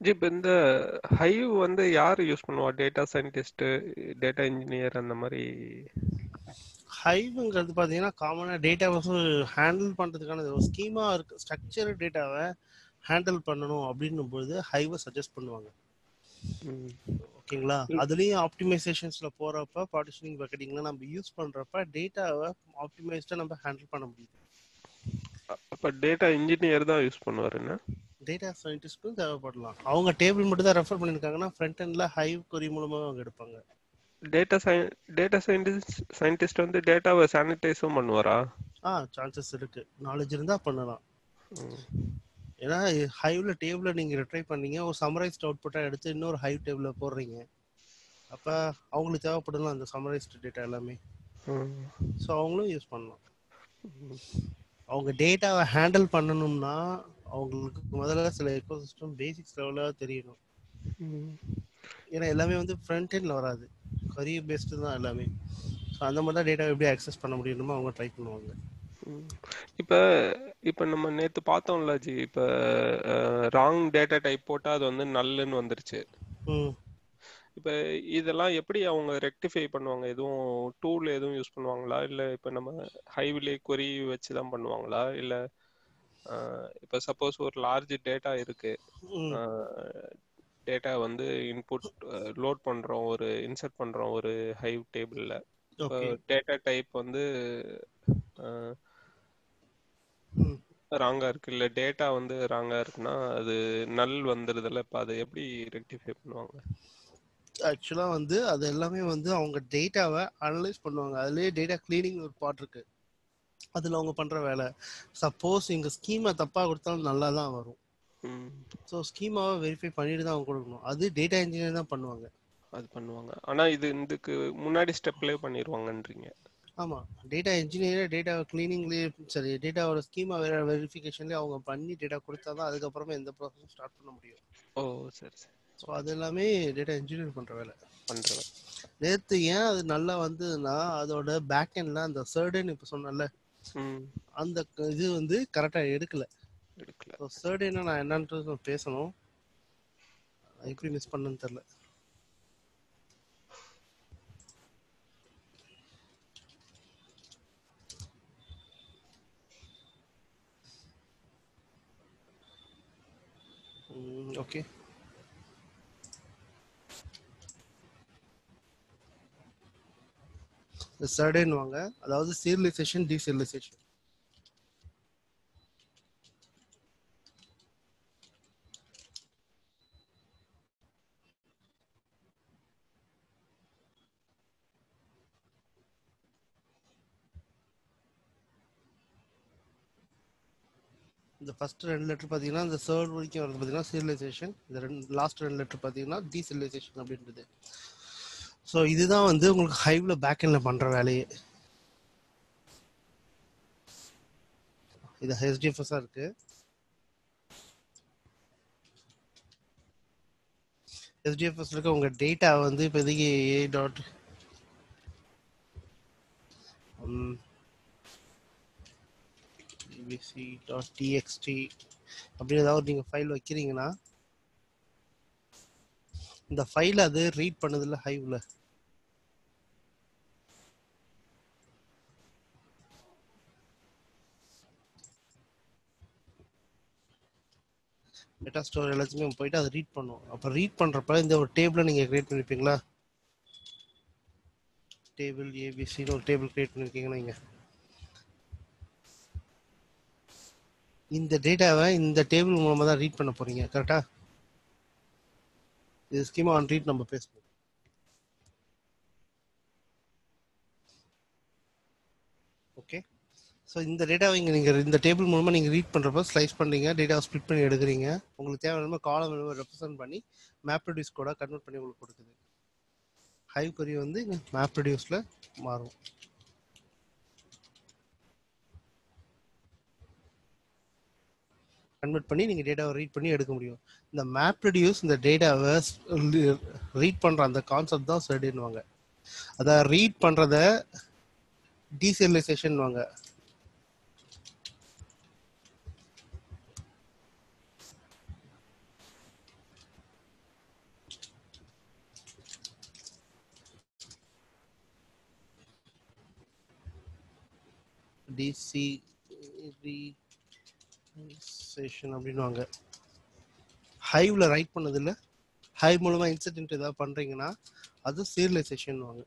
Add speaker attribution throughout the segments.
Speaker 1: G இப்ப இந்த ஹைவ் வந்து யாரு யூஸ் பண்ணுவா டேட்டா சயின்டிஸ்ட் டேட்டா இன்ஜினியர் அந்த மாதிரி
Speaker 2: ஹைவ்ங்கிறது பார்த்தீங்கன்னா காமனாக டேட்டாவை ஹேண்டில் பண்ணுறதுக்கான ஒரு ஸ்கீமா இருக்கு ஸ்ட்ரக்சர் டேட்டாவை ஹேண்டில் பண்ணணும் அப்படின்னும் பொழுது ஹைவை சஜஸ்ட் பண்ணுவாங்க
Speaker 1: ம்,
Speaker 2: ஓகேங்களா அதுலேயும் ஆப்டிமைசேஷன்ஸில் போகிறப்ப பார்ட்டிஷனிங் பக்கெட்டிங்லாம் நம்ம யூஸ் பண்ணுறப்ப டேட்டாவை ஆப்டிமைஸ்டாக நம்ம ஹேண்டில் பண்ண முடியுது
Speaker 1: அப்ப டேட்டா இன்ஜினியர் தான் யூஸ் பண்ணுவாரு என்ன
Speaker 2: டேட்டா சயின்டிஸ்ட்டும் தேவைப்படலாம் அவங்க டேபிள் மட்டும் தான் ரெஃபர் பண்ணியிருக்காங்கன்னா ஃப்ரண்ட் எண்டில் ஹைவ் கொரி மூலமாக அவங்க எடுப்பாங்க
Speaker 1: டேட்டா சை டேட்டா சயின்டிஸ்ட் சயின்டிஸ்ட் வந்து டேட்டாவை சானிடைஸும் பண்ணுவாரா
Speaker 2: ஆ சான்சஸ் இருக்கு நாலேஜ் இருந்தால் பண்ணலாம்
Speaker 1: ம்,
Speaker 2: ஏன்னா ஹைவ்ல டேபிள நீங்க ரிட்ரை பண்ணீங்க ஒரு சமரைஸ்ட் அவுட்புட்டா எடுத்து இன்னொரு ஹைவ் டேபிள்ல போடுறீங்க அப்ப அவங்களுக்கு தேவைப்படலாம் அந்த சமரைஸ்டு டேட்டா எல்லாமே
Speaker 1: ம்,
Speaker 2: ஸோ அவங்களும் யூஸ் பண்ணலாம் அவங்க டேட்டாவை ஹேண்டில் பண்ணணும்னா அவங்களுக்கு முதல்ல சில எக்கோசிஸ்டம் பேசிக்ஸ் லெவலாக தெரியணும்
Speaker 1: ம்.
Speaker 2: ஏன்னா எல்லாமே வந்து ஃப்ரண்ட் எண்டில் வராது கரிய பேஸ்டு தான் எல்லாமே ஸோ அந்த மாதிரி தான் டேட்டா எப்படி அக்சஸ் பண்ண முடியணுமோ அவங்க ட்ரை பண்ணுவாங்க
Speaker 1: ம். இப்ப இப்ப நம்ம நேத்து பார்த்தோம்ல ஜி இப்ப ராங் டேட்டா டைப் போட்டா அது வந்து நல்லுன்னு வந்துருச்சு
Speaker 2: ம்
Speaker 1: இப்ப இதெல்லாம் எப்படி அவங்க ரெக்டிஃபை பண்ணுவாங்க எதுவும் டூல் எதுவும் யூஸ் பண்ணுவாங்களா இல்ல இப்ப நம்ம ஹைவிலே கொரி வச்சு தான் பண்ணுவாங்களா இல்ல அஹ், இப்ப சப்போஸ் ஒரு லார்ஜ் டேட்டா இருக்கு
Speaker 2: ம்
Speaker 1: டேட்டா வந்து இன்புட் லோட் பண்றோம் ஒரு இன்சர்ட் பண்றோம் ஒரு ஹைவ் டேபிள்ல இப்போ
Speaker 2: ஓகே
Speaker 1: டேட்டா டைப் வந்து
Speaker 2: ம்
Speaker 1: ராங்கா இருக்கு இல்ல டேட்டா வந்து ராங்கா இருக்குன்னா அது நல் வந்துருதுல்ல இப்ப அதை எப்படி ரெக்டிஃபை பண்ணுவாங்க
Speaker 2: ஆக்சுவலாக வந்து அது எல்லாமே வந்து அவங்க டேட்டாவை அனலைஸ் பண்ணுவாங்க அதுலேயே டேட்டா கிளீனிங் ஒரு பார்ட் இருக்கு அதில் அவங்க பண்ணுற வேலை சப்போஸ் இங்கே ஸ்கீமை தப்பாக கொடுத்தாலும் நல்லா தான் வரும்
Speaker 1: ம்,
Speaker 2: ஸோ ஸ்கீமாவை வெரிஃபை பண்ணிட்டு தான் அவங்க கொடுக்கணும் அது டேட்டா இன்ஜினியர் தான் பண்ணுவாங்க
Speaker 1: அது பண்ணுவாங்க ஆனா இது இதுக்கு முன்னாடி ஸ்டெப்லயே பண்ணிடுவாங்கன்றீங்க
Speaker 2: ஆமாம் டேட்டா இன்ஜினியரே டேட்டா கிளீனிங்லேயே சரி டேட்டாவோட ஸ்கீமா வெரிஃபிகேஷன்லேயே அவங்க பண்ணி டேட்டா கொடுத்தா தான் அதுக்கப்புறமா எந்த ப்ராசஸும் ஸ்டார்ட் பண்ண முடியும்
Speaker 1: ஓ சரி சரி
Speaker 2: ஸோ அது எல்லாமே டேட்டா இன்ஜினியர் பண்ணுற வேலை
Speaker 1: பண்றேன்
Speaker 2: நேற்று ஏன் அது நல்லா வந்ததுன்னா அதோட பேக் எண்டில் அந்த சர்டன் இப்போ சொன்னல
Speaker 1: ம்
Speaker 2: அந்த க- இது வந்து கரெக்டாக எடுக்கல
Speaker 1: எடுக்கல
Speaker 2: ஸோ சர்டன் நான் என்னன்றது நான் பேசணும் அது எப்படி மிஸ் பண்ணேன்னு தெரில ஓகே சர்டன் வாங்க அதாவது சீரியலைசேஷன் டீசீரியலைசேஷன் இந்த ஃபர்ஸ்ட் ரெண்டு லெட்டர் பார்த்தீங்கன்னா இந்த தேர்ட் வரைக்கும் வரது பார்த்தீங்கன்னா சீரியலைசேஷன் இந்த ரெண்டு லாஸ்ட் ரெண்டு லெட்டர் பார்த்தீங்கன்னா டீசீரியலைசேஷன் அப்படின்றது ஸோ இதுதான் வந்து உங்களுக்கு ஹைவ்ல பேக் எண்ட்ல பண்ற வேலையே இது ஹெச்டிஎஃப்எஸ்ஸாக இருக்கு ஹெச்டிஎஃப்எஸ் இருக்க உங்க டேட்டா வந்து இப்போதைக்கு A dot BBC dot TXT அப்படி ஏதாவது நீங்கள் ஃபைல் வைக்கிறீங்கன்னா இந்த ஃபைல் அது ரீட் பண்ணதில்ல ஹைவ்ல டேட்டா ஸ்டோர் எல்லாத்தையுமே போயிட்டு அதை ரீட் பண்ணும் அப்போ ரீட் பண்ணுறப்ப இந்த ஒரு டேபிளை நீங்கள் கிரியேட் பண்ணிருப்பீங்களா டேபிள் ஏபிசின்னு ஒரு டேபிள் கிரியேட் பண்ணிருக்கீங்கன்னா இங்க இந்த டேட்டாவை இந்த டேபிள் மூலமா தான் ரீட் பண்ண போறீங்க கரெக்டா இது ஸ்கீமா ஆன் ரீட் நம்ம பேசணும் ஓகே ஸோ இந்த டேட்டாவை இங்கே நீங்கள் இந்த டேபிள் மூலமாக நீங்கள் ரீட் பண்ணுறப்ப ஸ்லைஸ் பண்ணுறீங்க டேட்டாவை ஸ்ப்ளிட் பண்ணி எடுக்கிறீங்க உங்களுக்கு தேவையான காலம் வேணுமோ ரெப்ரசென்ட் பண்ணி மேப் ரெடியூஸ் கூட கன்வெர்ட் பண்ணி உங்களுக்கு கொடுக்குது ஹைவ் கொரி வந்து மேப் ரெடியூஸில் மாறும் கன்வெர்ட் பண்ணி நீங்கள் டேட்டாவை ரீட் பண்ணி எடுக்க முடியும் இந்த மேப் ரெடியூஸ் இந்த டேட்டாவை ரீட் பண்ணுற அந்த கான்செப்ட் தான் ஸ்டடின்னுவாங்க அதை ரீட் பண்ணுறத டீசரியலைசேஷன் வாங்க டிசி செஷன் அப்படின்னுவாங்க ஹைவ்ல ரைட் பண்ணதில்ல ஹைவ் மூலமா இன்சிடென்ட் ஏதாவது பண்றீங்கன்னா அது சீரியலைசேஷன் வாங்க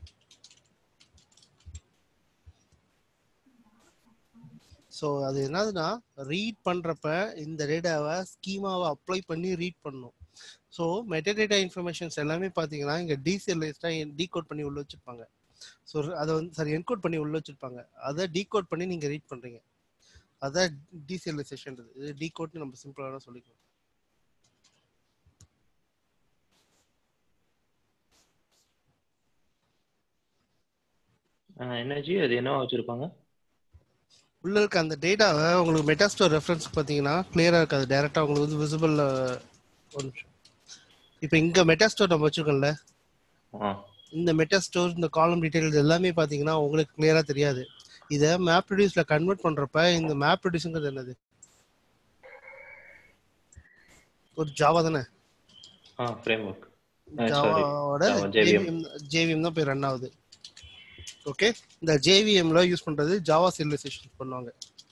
Speaker 2: ஸோ அது என்னதுன்னா ரீட் பண்றப்ப இந்த டேட்டாவை ஸ்கீமாவை அப்ளை பண்ணி ரீட் பண்ணும் ஸோ மெட்டடேட்டா இன்ஃபர்மேஷன்ஸ் எல்லாமே பார்த்தீங்கன்னா இங்கே டீசரியலைஸ்டாக டீகோட் பண்ணி உள்ள வச்சிருப்பாங்க ஸோ அதை வந்து சாரி என்கோட் பண்ணி உள்ள வச்சிருப்பாங்க அதை டீகோட் பண்ணி நீங்கள் ரீட் பண்ணுறீங்க அதான் டீசரியலைசேஷன் இது டீகோட்னு நம்ம சிம்பிளாக சொல்லிக்கலாம்
Speaker 3: எனர்ஜி அது என்னவா வச்சிருப்பாங்க
Speaker 2: உள்ள இருக்க அந்த டேட்டாவை உங்களுக்கு மெட்டாஸ்டோர் ரெஃபரன்ஸ் பார்த்தீங்கன்னா கிளியராக இருக்காது டேரெக்டாக உங்களுக்கு வந்து விசிபிள் ஒரு நிமிஷம் இப்போ இங்கே மெட்டாஸ்டோர் நம்ம வச்சிருக்கோம்ல
Speaker 3: ஆ
Speaker 2: இந்த மெட்டாஸ்டோர் இந்த காலம் டீடைல்ஸ் எல்லாமே பார்த்தீங்கன்னா உங்களுக்கு கிளியராக தெரியாது இதை மேப் ரிடியூஸ்ல கன்வெர்ட் பண்றப்ப இந்த மேப் ரிடியூஸுங்கிறது என்னது ஒரு ஜாவா தானே
Speaker 3: ஆ ஃப்ரேம் ஒர்க் sorry.
Speaker 2: ஜாவாவோட
Speaker 3: Java, JVM.
Speaker 2: ஜேவிஎம் ஜேவிஎம் தான் போய் ரன் ஆகுது ஓகே இந்த ஜேவிஎம்ல யூஸ் பண்றது ஜாவா சிவிலைசேஷன் பண்ணுவாங்க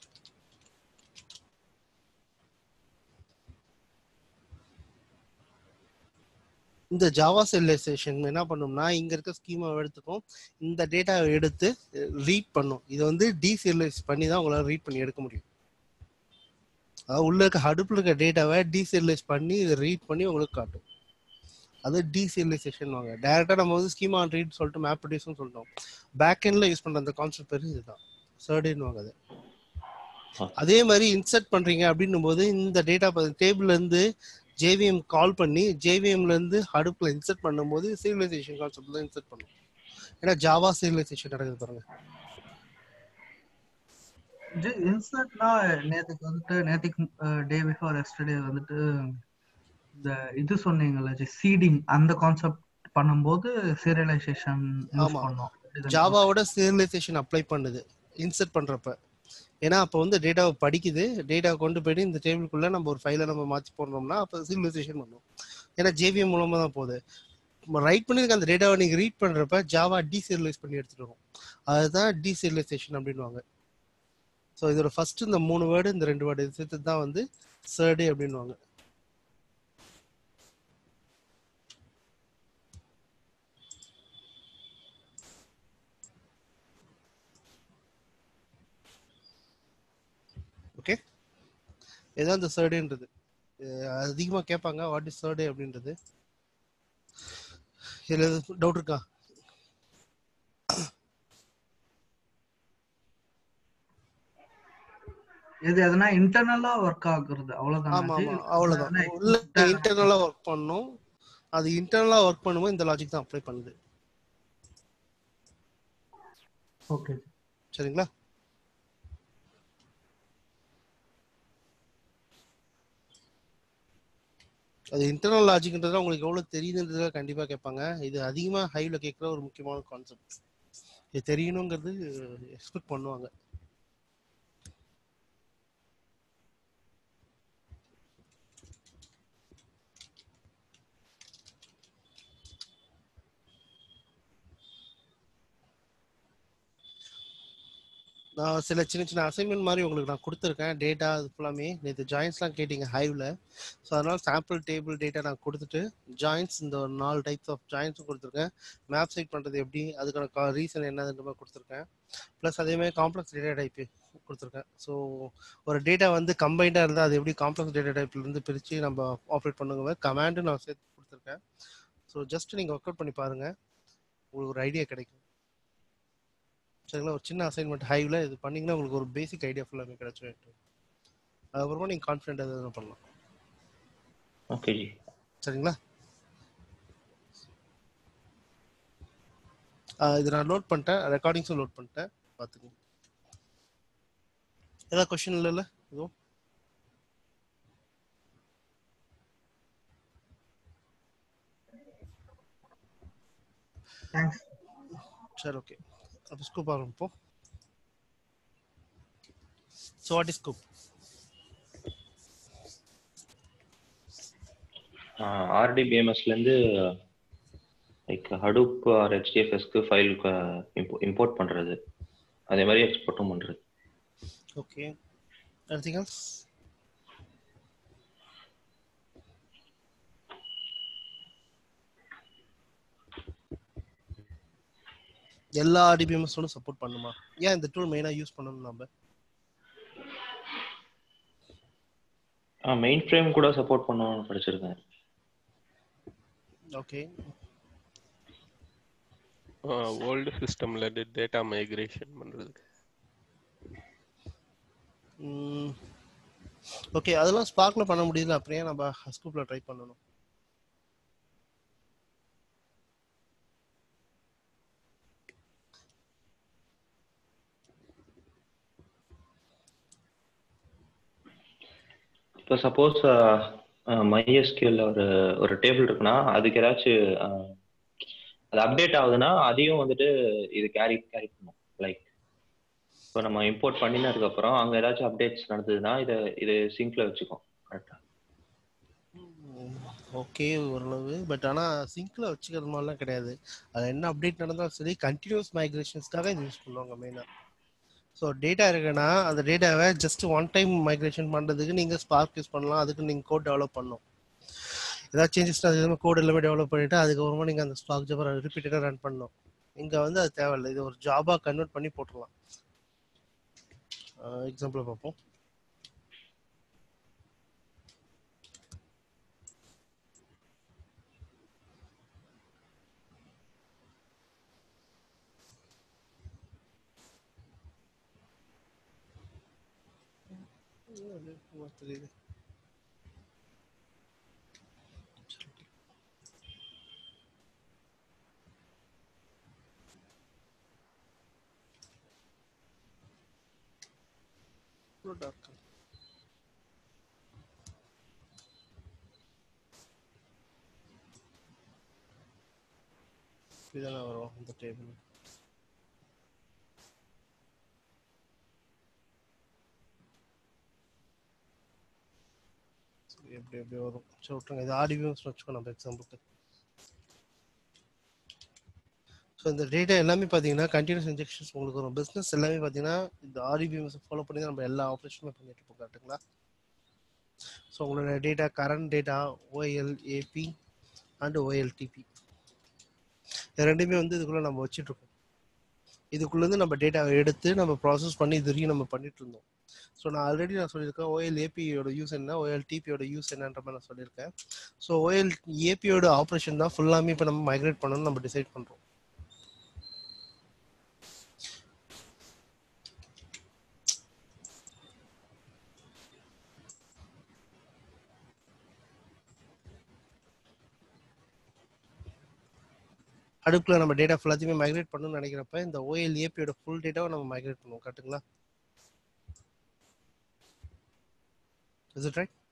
Speaker 2: இந்த ஜாவா சிவிலைசேஷன் என்ன பண்ணும்னா இங்க இருக்க ஸ்கீமா எடுத்துக்கும் இந்த டேட்டாவை எடுத்து ரீட் பண்ணும் இது வந்து டீசீரியலைஸ் பண்ணி தான் உங்களால ரீட் பண்ணி எடுக்க முடியும் அதாவது உள்ள இருக்க ஹடுப்புல இருக்க டேட்டாவை டீசீரியலைஸ் பண்ணி இதை ரீட் பண்ணி உங்களுக்கு காட்டும் அது டீசீரியலைசேஷன் வாங்க டேரக்டா நம்ம வந்து ஸ்கீமா ஆன் ரீட் சொல்லிட்டு மேப் ப்ரொடியூஸ்னு சொல்லிட்டோம் பேக் எண்ட்ல யூஸ் பண்ற அந்த கான்செப்ட் பேரு இதுதான் சர்டின் வாங்க அது
Speaker 3: ஆ.
Speaker 2: அதே மாதிரி இன்சர்ட் பண்றீங்க அப்படின்னும் போது இந்த டேட்டா டேபிள்ல இருந்து ஜேவிஎம் கால் பண்ணி ஜேவிஎம்ல இருந்து ஹடுப்ல இன்சர்ட் பண்ணும்போது சிவிலைசேஷன் கான்செப்ட்ல இன்சர்ட் பண்ணும் ஏன்னா ஜாவா சிவிலைசேஷன் நடக்குது பாருங்க
Speaker 4: இன்சர்ட்னா நேத்துக்கு வந்துட்டு நேத்துக்கு டே பிஃபோர் எஸ்டர்டே வந்துட்டு இந்த இது சொன்னீங்கல்ல சீடிங் அந்த கான்செப்ட் பண்ணும்போது சீரியலைசேஷன் யூஸ்
Speaker 2: ஆமா.
Speaker 4: பண்ணோம்
Speaker 2: ஜாவாவோட சீரியலைசேஷன் அப்ளை பண்ணுது இன்சர்ட் பண்றப்ப ஏன்னா அப்போ வந்து டேட்டாவை படிக்குது டேட்டாவை கொண்டு போயிட்டு இந்த டேபிளுக்குள்ள நம்ம ஒரு ஃபைலை நம்ம மாற்றி போடுறோம்னா அப்போ சீரியலைசேஷன் பண்ணும் ஏன்னா ஜேவிஎம் மூலமா தான் போகுது ரைட் பண்ணிருக்க அந்த டேட்டாவை நீங்க ரீட் பண்றப்ப ஜாவா டீசீரியலைஸ் பண்ணி எடுத்துட்டு வரும் அதுதான் டீசீரியலைசேஷன் அப்படின்வாங்க ஸோ இதோட ஃபர்ஸ்ட் இந்த மூணு வேர்டு இந்த ரெண்டு வேர்டு இது சேர்த்து தான் வந்து சர்டே அப்படின்வாங்க ஓகே இதுதான் இந்த சர்டேன்றது அதிகமா கேட்பாங்க வாட் இஸ் சர்டே அப்படின்றது இதுல டவுட் இருக்கா
Speaker 4: இது எதனா இன்டர்னலா ஒர்க் ஆகுறது அவ்வளவுதான்
Speaker 2: ஆமா ஆமா அவ்வளவுதான் உள்ள இன்டர்னலா ஒர்க் பண்ணும் அது இன்டர்னலா ஒர்க் பண்ணும்போது இந்த லாஜிக் தான் அப்ளை பண்ணுது
Speaker 4: ஓகே
Speaker 2: சரிங்களா அது இன்டர்னல் லாஜிக்ன்றதுல உங்களுக்கு எவ்வளவு தெரியுதுன்றதுல கண்டிப்பா கேட்பாங்க இது அதிகமா ஹைவ்ல கேட்குற ஒரு முக்கியமான கான்செப்ட் இது தெரியணுங்கிறது எக்ஸ்பெக்ட் பண்ணுவாங்க நான் சில சின்ன சின்ன அசைன்மெண்ட் மாதிரி உங்களுக்கு நான் கொடுத்துருக்கேன் டேட்டா அது ஃபுல்லாமே நேற்று ஜாயின்ஸ்லாம் கேட்டீங்க ஹைவ்ல ஸோ அதனால சாம்பிள் டேபிள் டேட்டா நான் கொடுத்துட்டு ஜாயின்ஸ் இந்த ஒரு நாலு டைப்ஸ் ஆஃப் ஜாயின்ஸும் கொடுத்துருக்கேன் மேப் சைட் பண்ணுறது எப்படி அதுக்கான ரீசன் என்னதுன்ற மாதிரி கொடுத்துருக்கேன் ப்ளஸ் அதே மாதிரி காம்ப்ளெக்ஸ் டேட்டா டைப் கொடுத்துருக்கேன் ஸோ ஒரு டேட்டா வந்து கம்பைண்டாக இருந்தால் அது எப்படி காம்ப்ளெக்ஸ் டேட்டா டைப்லேருந்து பிரித்து நம்ம ஆப்ரேட் பண்ணுங்க கமாண்டு நான் சேர்த்து கொடுத்துருக்கேன் ஸோ ஜஸ்ட் நீங்கள் ஒர்க் அவுட் பண்ணி பாருங்கள் உங்களுக்கு ஒரு ஐடியா கிடைக்கும் சரிங்களா ஒரு சின்ன அசைன்மெண்ட் ஹைவ்ல இது பண்ணீங்கன்னா உங்களுக்கு ஒரு பேசிக் ஐடியா ஃபுல்லாமே கிடைச்சிடும் அதுக்கப்புறமா நீங்கள் கான்ஃபிடென்ட் எதாவது பண்ணலாம்
Speaker 3: ஓகே ஜி
Speaker 2: சரிங்களா ஆஹ் இது நான் லோட் பண்ணிட்டேன் ரெக்கார்டிங்ஸும் லோட் பண்ணிட்டேன் பார்த்துக்கோங்க ஏதாவது கொஸ்டின் இல்லைல்ல எதுவும்
Speaker 4: தேங்க்ஸ்
Speaker 2: சரி ஓகே அப்போ ஸ்கூப் ஆரம்பிப்போம் ஸோ வாட் இஸ் ஸ்கூப்
Speaker 3: ஆர்டிபிஎம்எஸ்லேருந்து லைக் ஹடூப் ஆர் ஹெச்டிஎஃப்எஸ்க்கு ஃபைல் இம்போர்ட் பண்ணுறது அதே மாதிரி எக்ஸ்போர்ட்டும் பண்ணுறது
Speaker 2: ஓகே anything else எல்லா ஆர்டிபிஎம்எஸோட சப்போர்ட் பண்ணுமா ஏன் இந்த டூல் மெயினாக யூஸ் பண்ணணும் நம்ம
Speaker 3: மெயின் ஃப்ரேம் கூட சப்போர்ட் பண்ணணும்னு படிச்சிருக்கேன்
Speaker 2: ஓகே
Speaker 1: ஓல்டு சிஸ்டம்ல டேட்டா மைக்ரேஷன் பண்றதுக்கு
Speaker 2: ஓகே அதெல்லாம் ஸ்பார்க்ல பண்ண முடியல அப்படியே நம்ம ஹஸ்கூப்ல ட்ரை பண்ணணும்
Speaker 3: இப்போ சப்போஸ் மைஎஸ்கியூல ஒரு ஒரு டேபிள் இருக்குன்னா அதுக்கு ஏதாச்சும் அஹ், அது அப்டேட் ஆகுதுன்னா அதையும் வந்துட்டு இது கேரி கேரி பண்ணும் லைக் இப்போ நம்ம இம்போர்ட் பண்ணினதுக்கு அப்புறம் அங்க ஏதாச்சும் அப்டேட்ஸ் நடந்ததுன்னா இதை இது சிங்க்ல வச்சுக்கும் கரெக்டா
Speaker 2: ஓகே ஓரளவு பட் ஆனால் சிங்கில் வச்சுக்கிறது மாதிரிலாம் கிடையாது அது என்ன அப்டேட் நடந்தாலும் சரி கண்டினியூஸ் மைக்ரேஷன்ஸ்க்காக இது யூஸ் பண்ணுவாங்க மெயினாக ஸோ டேட்டா இருக்குன்னா அந்த டேட்டாவை ஜஸ்ட் ஒன் டைம் மைக்ரேஷன் பண்ணுறதுக்கு நீங்கள் ஸ்பார்க் யூஸ் பண்ணலாம் அதுக்கு நீங்கள் கோட் டெவலப் பண்ணணும் ஏதாவது சேஞ்சஸ் அது கோட் எல்லாமே டெவலப் பண்ணிவிட்டு அதுக்கப்புறமா நீங்கள் அந்த ஸ்பார்க் ஜாப் ரிப்பீட்டடாக ரன் பண்ணணும் இங்கே வந்து அது தேவையில்லை இது ஒரு ஜாபாக கன்வெர்ட் பண்ணி போட்டுடலாம் எக்ஸாம்பிள் பார்ப்போம் தெரியுது இதானே வரும் இந்த டேபிள் சரி எப்படி எப்படி வரும் சரி விட்டுருங்க இது ஆடிவியூஸ் வச்சுக்கோ நம்ம எக்ஸாம்பிளுக்கு ஸோ இந்த டேட்டா எல்லாமே பார்த்தீங்கன்னா கண்டினியூஸ் இன்ஜெக்ஷன்ஸ் உங்களுக்கு வரும் பிஸ்னஸ் எல்லாமே பார்த்தீங்கன்னா இந்த ஆர்டிபிஎம்எஸ் ஃபாலோ பண்ணி தான் நம்ம எல்லா ஆப்ரேஷனுமே பண்ணிட்டு இருப்போம் கரெக்டுங்களா ஸோ உங்களோட data current data OLAP and OLTP இது ரெண்டுமே வந்து இதுக்குள்ளே நம்ம வச்சுட்டு இருக்கோம் இதுக்குள்ளேருந்து நம்ம டேட்டாவை எடுத்து நம்ம ப்ராசஸ் பண்ணி இது வரைக்கும் நம்ம பண்ணிட்டு இருந்தோம் ஸோ நான் ஆல்ரெடி நான் சொல்லியிருக்கேன் ஓஎல் ஏபியோட யூஸ் என்ன ஓஎல் டிபியோட யூஸ் என்னன்ற மாதிரி நான் சொல்லியிருக்கேன் ஸோ ஓஎல் ஏபியோட ஆப்ரேஷன் தான் ஃபுல்லாமே இப்போ நம்ம மைக்ரேட் பண்ணணும்னு நம்ம டிசைட் பண்ணுறோம் அடுப்புல நம்ம டேட்டா ஃபுல்லாத்தையுமே மைக்ரேட் பண்ணணும்னு நினைக்கிறப்ப இந்த ஓஎல் ஏபியோட ஃபுல் டேட்டாவை நம்ம மைக்ரேட் பண்ணுவோம் கரெக்ட்டுங்களா இஸ் இட் ரைட்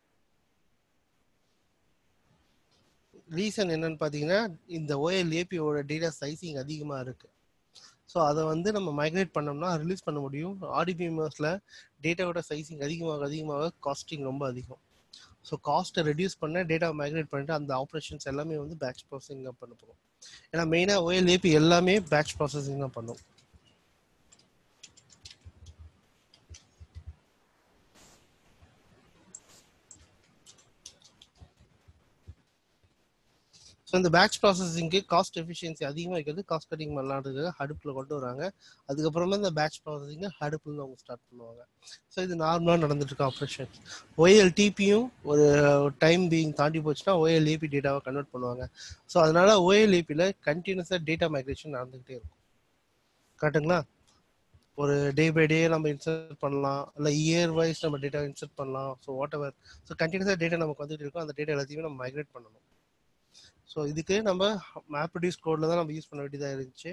Speaker 2: ரீசன் என்னன்னு பார்த்தீங்கன்னா இந்த ஓஎல் ஏபியோட டேட்டா சைசிங் அதிகமாக இருக்கு ஸோ அதை வந்து நம்ம மைக்ரேட் பண்ணோம்னா ரிலீஸ் பண்ண முடியும் ஆடிபிஎம்எஸ்ல டேட்டாவோட சைசிங் அதிகமாக அதிகமாக காஸ்டிங் ரொம்ப அதிகம் ஸோ காஸ்ட்டை ரெடியூஸ் பண்ண டேட்டாவை மைக்ரேட் பண்ணிட்டு அந்த ஆப்ரேஷன்ஸ் எல்லாமே வந்து பேட்ச் ப்ராசஸிங் தான் பண்ண போகிறோம் ஏன்னா மெயினாக ஓஎல் ஏபி எல்லாமே பேட்ச் ப்ராசஸிங் தான் பண்ணும் ஸோ இந்த பேட்ச் ப்ராசஸிங்க்கு காஸ்ட் எஃபிஷியன்சி அதிகமாக இருக்கிறது காஸ்ட் கட்டிங் பண்ணலான்றதுக்காக ஹடுப்பில் கொண்டு வராங்க அதுக்கப்புறமா இந்த பேட்ச் ப்ராசஸிங்கை ஹடுப்பில் அவங்க ஸ்டார்ட் பண்ணுவாங்க ஸோ இது நார்மலாக நடந்துட்டு இருக்க ஆப்ரேஷன் ஓஎல் டிபியும் ஒரு டைம் பீயிங் தாண்டி போச்சுன்னா ஓஎல் ஏபி டேட்டாவை கன்வெர்ட் பண்ணுவாங்க ஸோ அதனால ஓஎல் ஏபியில் கண்டினியூஸாக டேட்டா மைக்ரேஷன் நடந்துகிட்டே இருக்கும் கரெக்டுங்களா ஒரு டே பை டே நம்ம இன்சர்ட் பண்ணலாம் இல்லை இயர் வைஸ் நம்ம டேட்டா இன்சர்ட் பண்ணலாம் ஸோ வாட் எவர் ஸோ கண்டினியூஸாக டேட்டா நமக்கு வந்துட்டு இருக்கும் அந்த டேட்டா எல்லாத்தையுமே நம்ம மைக்ரேட் பண்ணணும் ஸோ இதுக்கு நம்ம மேப் ரிடியூஸ் கோடில் தான் நம்ம யூஸ் பண்ண வேண்டியதாக இருந்துச்சு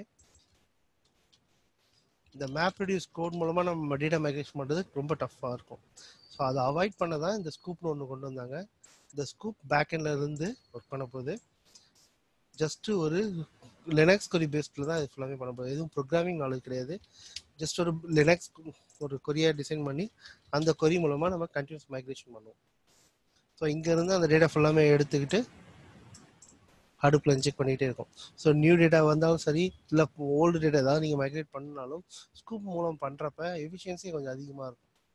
Speaker 2: இந்த மேப் ரிடியூஸ் கோட் மூலமாக நம்ம டேட்டா மைக்ரேஷன் பண்ணுறது ரொம்ப டஃப்பாக இருக்கும் ஸோ அதை அவாய்ட் பண்ண தான் இந்த ஸ்கூப்னு ஒன்று கொண்டு வந்தாங்க இந்த ஸ்கூப் பேக்கெண்டில் இருந்து ஒர்க் பண்ண போகுது ஜஸ்ட் ஒரு லினக்ஸ் கொரி பேஸ்டில் தான் இது ஃபுல்லாமே பண்ண போகுது எதுவும் ப்ரோக்ராமிங் நாலேஜ் கிடையாது ஜஸ்ட் ஒரு லினக்ஸ் ஒரு கொரியா டிசைன் பண்ணி அந்த கொரி மூலமாக நம்ம கண்டினியூஸ் மைக்ரேஷன் பண்ணுவோம் ஸோ இங்கேருந்து அந்த டேட்டா ஃபுல்லாமே எடுத்துக்கிட்டு அடுப்பில் இன்ஜெக்ட் பண்ணிகிட்டே இருக்கும் ஸோ நியூ டேட்டா வந்தாலும் சரி இல்லை ஓல்டு டேட்டா ஏதாவது நீங்கள் மைக்ரேட் பண்ணாலும் ஸ்கூப் மூலம் பண்ணுறப்ப எஃபிஷியன்சி கொஞ்சம் அதிகமாக இருக்கும்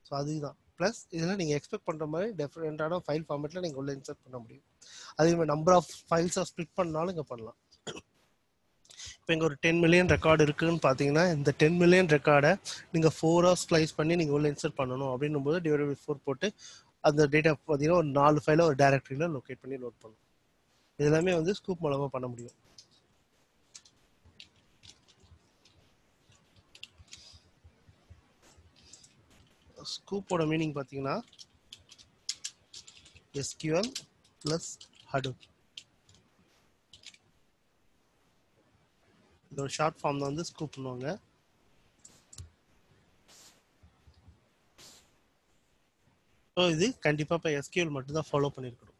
Speaker 2: ஸோ அதுதான் ப்ளஸ் இதில் நீங்கள் எக்ஸ்பெக்ட் பண்ணுற மாதிரி டிஃப்ரெண்ட்டான ஃபைல் ஃபார்மேட்டில் நீங்கள் உள்ள இன்சர்ட் பண்ண முடியும் அதே மாதிரி நம்பர் ஆஃப் ஃபைல்ஸாக ஸ்ப்ளிட் பண்ணாலும் இங்கே பண்ணலாம் இப்போ இங்கே ஒரு டென் மில்லியன் ரெக்கார்டு இருக்குன்னு பார்த்தீங்கன்னா இந்த டென் மில்லியன் ரெக்கார்டை நீங்கள் ஃபோர் ஹவர்ஸ் ஸ்லைஸ் பண்ணி நீங்கள் உள்ள இன்சர்ட் பண்ணணும் அப்படின்னும் போது டிவைட் பை ஃபோர் போட்டு அந்த டேட்டா பார்த்தீங்கன்னா ஒரு நாலு ஃபைலை ஒரு டேரக்டரியில் லொக்கேட் பண்ணி லோட் பண்ணும் இது எல்லாமே வந்து ஸ்கூப் மூலமாக பண்ண முடியும் ஸ்கூப்போட மீனிங் பார்த்தீங்கன்னா எஸ்கியூஎல் ப்ளஸ் ஹடூப் இந்த ஒரு ஷார்ட் ஃபார்ம் தான் வந்து ஸ்கூப் பண்ணுவாங்க ஸோ இது கண்டிப்பாக இப்போ எஸ்கியூஎல் மட்டும் தான் ஃபாலோ பண்ணியிருக்கணும்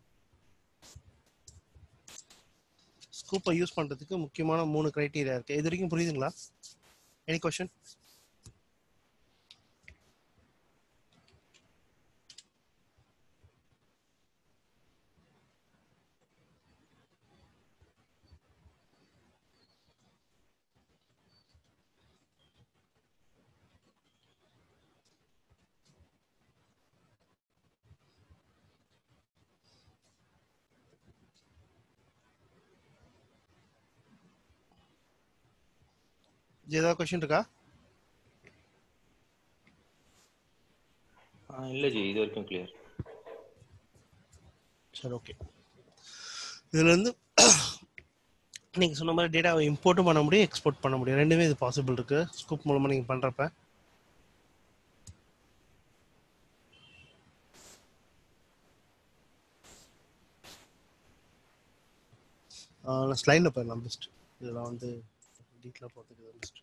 Speaker 2: ஸ்கூப்பை யூஸ் பண்ணுறதுக்கு முக்கியமான மூணு க்ரைட்டீரியா இருக்குது இது வரைக்கும் புரியுதுங்களா எனி கொஷன் ஏதாவது கொஷின் இருக்கா
Speaker 3: ஆ, இல்ல ஜி இது வரைக்கும் கிளியர்
Speaker 2: சரி ஓகே இதில் வந்து நீங்கள் சொன்ன மாதிரி டேட்டாவை இம்போர்ட்டும் பண்ண முடியும் எக்ஸ்போர்ட் பண்ண முடியும் ரெண்டுமே இது பாசிபிள் இருக்கு ஸ்கூப் மூலமாக நீங்கள் பண்ணுறப்ப ஸ்லைடில் போயிடலாம் பெஸ்ட் இதெல்லாம் வந்து டீட்டெயிலாக பார்த்துக்கிறது பெஸ்ட்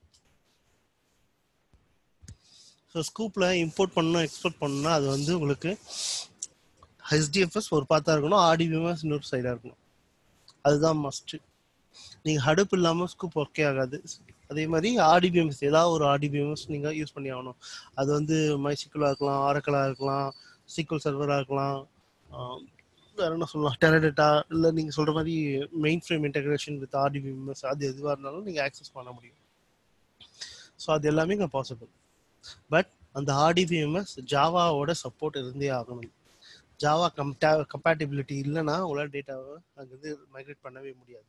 Speaker 2: ஸோ ஸ்கூப்பில் இம்போர்ட் பண்ணணும் எக்ஸ்போர்ட் பண்ணணும்னா அது வந்து உங்களுக்கு ஹெச்டிஎஃப்எஸ் ஒரு பார்த்தா இருக்கணும் ஆர்டிபிஎம்எஸ் இன்னொரு சைடாக இருக்கணும் அதுதான் மஸ்ட்டு நீங்கள் ஹடுப் இல்லாமல் ஸ்கூப் ஒர்க்கே ஆகாது அதே மாதிரி ஆர்டிபிஎம்எஸ் ஏதாவது ஒரு ஆர்டிபிஎம்எஸ் நீங்கள் யூஸ் பண்ணி ஆகணும் அது வந்து மைசிக்கலாக இருக்கலாம் ஆரக்கலாக இருக்கலாம் சீக்குவல் சர்வராக இருக்கலாம் ஆஹ் வேற என்ன சொல்லலாம் டெரடேட்டா இல்லை நீங்கள் சொல்கிற மாதிரி mainframe integration with RDBMS அது எதுவாக இருந்தாலும் நீங்கள் ஆக்சஸ் பண்ண முடியும் ஸோ அது எல்லாமே இங்கே பாசிபிள் பட் அந்த ஆர்டிபிஎம்எஸ் ஜாவாவோட சப்போர்ட் இருந்தே ஆகணும் ஜாவா கம்பே கம்பேட்டிபிலிட்டி இல்லைன்னா உங்களால் டேட்டாவை அங்கேருந்து மைக்ரேட் பண்ணவே முடியாது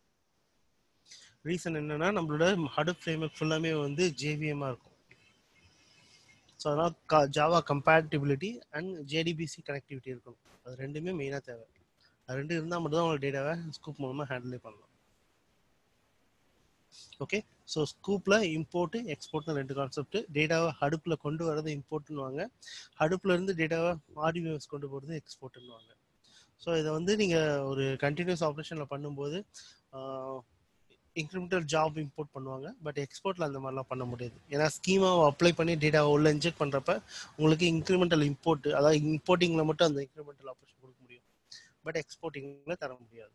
Speaker 2: ரீசன் என்னன்னா நம்மளோட ஹடப் ஃப்ரேம்ஒர்க் ஃபுல்லாமே வந்து ஜேவிஎம்மாக இருக்கும் ஸோ அதனால் Java compatibility and JDBC connectivity இருக்கணும் அது ரெண்டுமே மெயினாக தேவை அது ரெண்டு இருந்தால் மட்டும் தான் உங்களோட டேட்டாவை ஸ்கூப் மூலமாக ஹேண்டிலே பண்ணலாம் ஓகே ஸோ ஸ்கூப்பில் இம்போர்ட்டு எக்ஸ்போர்ட்னு ரெண்டு கான்செப்ட் டேட்டாவை ஹடுப்பில் கொண்டு வரது இம்போர்ட்னுவாங்க ஹடுப்பில் இருந்து டேட்டாவை ஆர்டிபிஎஸ் கொண்டு போகிறது எக்ஸ்போர்ட்னுவாங்க ஸோ இதை வந்து நீங்கள் ஒரு கண்டினியூஸ் ஆப்ரேஷனில் பண்ணும்போது இன்க்ரிமெண்டல் ஜாப் இம்போர்ட் பண்ணுவாங்க பட் எக்ஸ்போர்ட்டில் அந்த மாதிரிலாம் பண்ண முடியாது ஏன்னா ஸ்கீமாவை அப்ளை பண்ணி டேட்டாவை உள்ள இன்ஜெக்ட் பண்ணுறப்ப உங்களுக்கு இன்க்ரிமெண்டல் இம்போர்ட் அதாவது இம்போர்ட்டிங்கில் மட்டும் அந்த இன்க்ரிமெண்டல் ஆப்ரேஷன் கொடுக்க முடியும் பட் எக்ஸ்போர்ட்டிங்கில் தர முடியாது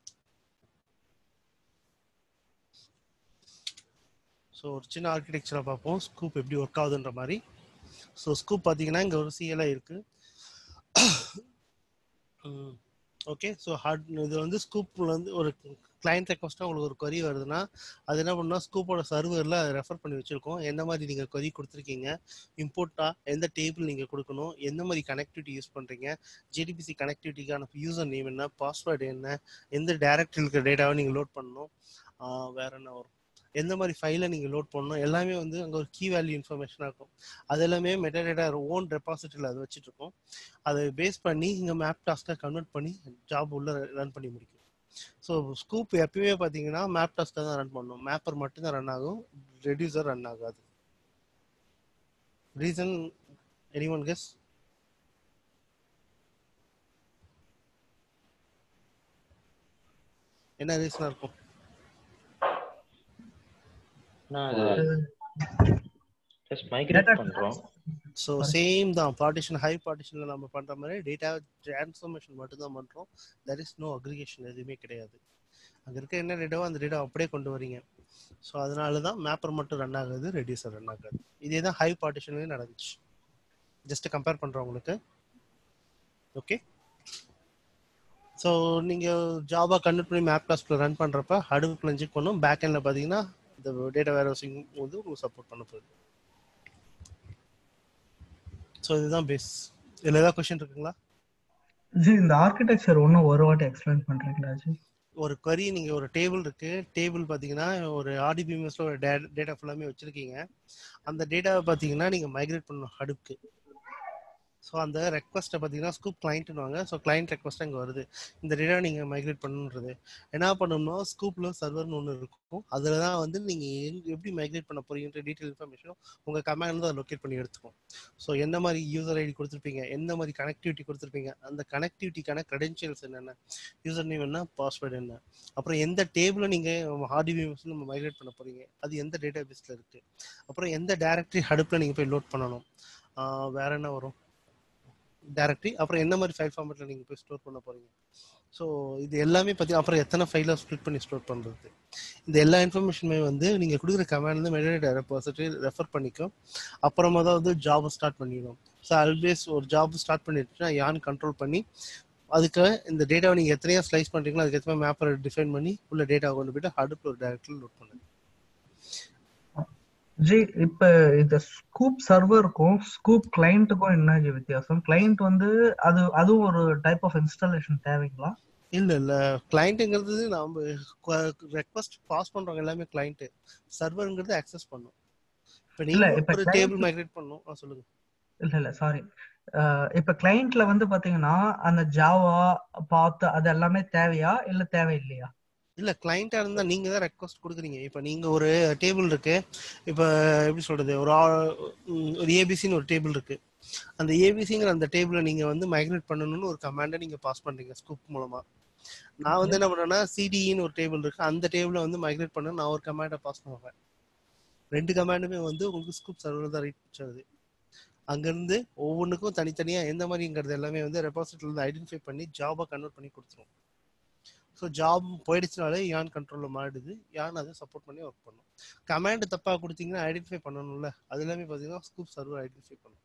Speaker 2: ஸோ ஒரு சின்ன ஆர்கிடெக்சரை பார்ப்போம் ஸ்கூப் எப்படி ஒர்க் ஆகுதுன்ற மாதிரி ஸோ ஸ்கூப் பார்த்தீங்கன்னா இங்கே ஒரு சிஎலாக இருக்கு ஓகே ஸோ ஹார்ட் இது வந்து ஸ்கூப்பில் வந்து ஒரு கிளைண்ட் ரெக்வஸ்ட்டாக உங்களுக்கு ஒரு கொரி வருதுன்னா அது என்ன பண்ணால் ஸ்கூப்போட சர்வரில் ரெஃபர் பண்ணி வச்சுருக்கோம் எந்த மாதிரி நீங்கள் கொரி கொடுத்துருக்கீங்க இம்போர்ட்டாக எந்த டேபிள் நீங்கள் கொடுக்கணும் எந்த மாதிரி கனெக்டிவிட்டி யூஸ் பண்ணுறீங்க ஜிடிபிசி கனெக்டிவிட்டிக்கான யூசர் நேம் என்ன பாஸ்வேர்டு என்ன எந்த டேரக்டரில் இருக்கிற டேட்டாவை நீங்கள் லோட் பண்ணணும் வேற என்ன வரும் எந்த மாதிரி ஃபைலை நீங்கள் லோட் பண்ணணும் எல்லாமே வந்து அங்கே ஒரு கீ வேல்யூ இன்ஃபர்மேஷனாக இருக்கும் அது எல்லாமே மெட்டாடேட்டா ஓன் டெபாசிட்டில் அது வச்சுட்டு இருக்கோம் அதை பேஸ் பண்ணி இங்கே மேப் டாஸ்க்காக கன்வெர்ட் பண்ணி ஜாப் உள்ள ரன் பண்ணி முடிக்கும் ஸோ ஸ்கூப் எப்பயுமே பார்த்தீங்கன்னா மேப் டாஸ்க்காக தான் ரன் பண்ணும் மேப்பர் மட்டும்தான் ரன் ஆகும் ரெடியூசர் ரன் ஆகாது ரீசன் எனி ஒன் கெஸ் என்ன ரீசனாக இருக்கும்
Speaker 3: நான் அது ஜஸ்ட் மைக்ரேட் பண்றோம்
Speaker 2: ஸோ சேம் தான் பார்ட்டிஷன் ஹை பார்ட்டிஷனில் நம்ம பண்ணுற மாதிரி டேட்டா ட்ரான்ஸ்ஃபர்மேஷன் மட்டும் தான் பண்ணுறோம் தட் இஸ் நோ அக்ரிகேஷன் எதுவுமே கிடையாது அங்கே இருக்க என்ன டேட்டாவோ அந்த டேட்டா அப்படியே கொண்டு வரீங்க ஸோ அதனால தான் மேப்பர் மட்டும் ரன் ஆகுது ரெடியூசர் ரன் ஆகாது இதே தான் ஹை பார்ட்டிஷன்லேயும் நடந்துச்சு ஜஸ்ட் கம்பேர் பண்ணுறோம் உங்களுக்கு ஓகே ஸோ நீங்கள் ஜாபா கன்வெர்ட் பண்ணி மேப் கிளாஸ்ல ரன் பண்ணுறப்ப ஹடுப்பில் இன்ஜெக்ட் பண்ணும் பேக் எண்டில் பார்த்தீங்கன்னா இந்த டேட்டா வேர் ஹவுசிங் வந்து உங்களுக்கு சப்போர்ட் பண்ண போகுது ஸோ இதுதான் பேஸ் இதில் ஏதாவது கொஷின் இருக்குங்களா
Speaker 4: ஜி இந்த ஆர்கிடெக்சர் ஒன்னும் ஒரு வாட்டி எக்ஸ்பிளைன் பண்றீங்களா ஜி
Speaker 2: ஒரு query நீங்க ஒரு டேபிள் இருக்கு டேபிள் பாத்தீங்கன்னா ஒரு ஆர்டிபிஎம்எஸ்ல ஒரு டேட்டா ஃபுல்லாமே வச்சிருக்கீங்க அந்த டேட்டாவை பாத்தீங்கன்னா நீங்க மைக்ரேட் பண்ணணும் ஹடுப்க்கு ஸோ அந்த ரெக்வஸ்ட்டை பார்த்தீங்கன்னா ஸ்கூப் கிளைண்ட்னுவாங்க ஸோ கிளைண்ட் ரெக்வஸ்ட் அங்கே வருது இந்த டேட்டா நீங்கள் மைக்ரேட் பண்ணணுன்றது என்ன பண்ணணும்னா ஸ்கூப்பில் சர்வர்னு ஒன்று இருக்கும் அதில் தான் வந்து நீங்கள் எப்படி மைக்ரேட் பண்ண போறீங்கன்ற டீட்டெயில் இன்ஃபர்மேஷனும் உங்கள் கமாண்ட் தான் லொக்கேட் பண்ணி எடுத்துக்கும் ஸோ என்ன மாதிரி யூசர் ஐடி கொடுத்துருப்பீங்க எந்த மாதிரி கனெக்டிவிட்டி கொடுத்துருப்பீங்க அந்த கனெக்டிவிட்டிக்கான கிரெடென்ஷியல்ஸ் என்னென்ன யூசர் நேம் என்ன பாஸ்வேர்டு என்ன அப்புறம் எந்த டேபிளை நீங்கள் ஹார்டிபிஎம்ஸ் நம்ம மைக்ரேட் பண்ண போறீங்க அது எந்த டேட்டா பேஸில் இருக்கு அப்புறம் எந்த டேரக்டரி ஹடுப்பில் நீங்கள் போய் லோட் பண்ணணும் ஆஹ் வேற என்ன வரும் டேரக்டரி அப்புறம் என்ன மாதிரி ஃபைல் ஃபார்மேட்டில் நீங்கள் போய் ஸ்டோர் பண்ண போறீங்க ஸோ இது எல்லாமே பற்றி அப்புறம் எத்தனை ஃபைலை ஸ்ப்ளிட் பண்ணி ஸ்டோர் பண்ணுறது இந்த எல்லா இன்ஃபர்மேஷனுமே வந்து நீங்கள் கொடுக்குற கமாண்ட்லேருந்து மெடிடேட்டா ரெபாசிட்டரி ரெஃபர் பண்ணிக்கும் அப்புறமா தான் வந்து ஜாபை ஸ்டார்ட் பண்ணிடும் ஸோ ஆல்வேஸ் ஒரு ஜாப் ஸ்டார்ட் பண்ணிட்டுனா யான் கண்ட்ரோல் பண்ணி அதுக்கு இந்த டேட்டாவை நீங்கள் எத்தனையா ஸ்லைஸ் பண்ணுறீங்களோ அதுக்கு எத்தனை மேப்பரை டிஃபைன் பண்ணி உள்ள டேட்டாவை கொண்டு போயிட்டு அடுப்பில் ஒரு டேரக்டில் லோட் பண்ணுங்க
Speaker 4: ஜி இப்ப இந்த ஸ்கூப் சர்வருக்கும் ஸ்கூப் கிளைண்ட்டுக்கும் என்ன ஜி வித்தியாசம் கிளைண்ட் வந்து அது அதுவும் ஒரு டைப் ஆஃப் இன்ஸ்டாலேஷன் தேவைங்களா
Speaker 2: இல்ல இல்ல கிளைண்ட்டுங்கிறது நாம ரெக்வஸ்ட் பாஸ் பண்றவங்க எல்லாமே கிளைண்ட் சர்வருங்கிறது அக்சஸ் பண்ணும் இப்ப
Speaker 4: இல்ல,
Speaker 2: நீங்க
Speaker 4: இப்ப
Speaker 2: ஒரு
Speaker 4: client-
Speaker 2: டேபிள் மைக்ரேட் பண்ணும் ஆ, சொல்லுங்க
Speaker 4: இல்ல இல்ல சாரி இப்ப கிளைண்ட்ல வந்து பாத்தீங்கன்னா அந்த ஜாவா பாத் அது எல்லாமே தேவையா இல்ல தேவையில்லையா
Speaker 2: இல்ல கிளைண்டா இருந்தா நீங்க தான் ரெக்வஸ்ட் கொடுக்குறீங்க இப்ப நீங்க ஒரு டேபிள் இருக்கு இப்ப எப்படி சொல்றது ஒரு ஆ- ம், ஒரு ஏபிசின்னு ஒரு டேபிள் இருக்கு அந்த ஏபிசிங்கிற அந்த டேபிளை நீங்க வந்து மைக்ரேட் பண்ணணும்னு ஒரு கமாண்டை நீங்க பாஸ் பண்றீங்க ஸ்கூப் மூலமா நான் வந்து என்ன பண்றேன்னா சிடிஇன்னு ஒரு டேபிள் இருக்கு அந்த டேபிளை வந்து மைக்ரேட் பண்ண நான் ஒரு கமாண்டை பாஸ் பண்ணுவேன் ரெண்டு கமாண்டுமே வந்து உங்களுக்கு ஸ்கூப் சர்வர் தான் ரைட் வச்சது அங்கிருந்து ஒவ்வொன்றுக்கும் தனித்தனியா எந்த மாதிரிங்கிறது எல்லாமே வந்து ரெபாசிட்டில இருந்து ஐடென்டிஃபை பண்ணி ஜாபா கன்வெர்ட் பண்ணி கொடுத்துரும் ஸோ ஜாப் போயிடுச்சுனாலே யான் கண்ட்ரோல்ல மாறிடுது யான் அதை சப்போர்ட் பண்ணி ஒர்க் பண்ணும் கமாண்ட் தப்பா கொடுத்தீங்கன்னா ஐடென்டிஃபை பண்ணணும்ல அது எல்லாமே பார்த்தீங்கன்னா ஸ்கூப் சர்வர் ஐடென்டிஃபை பண்ணும்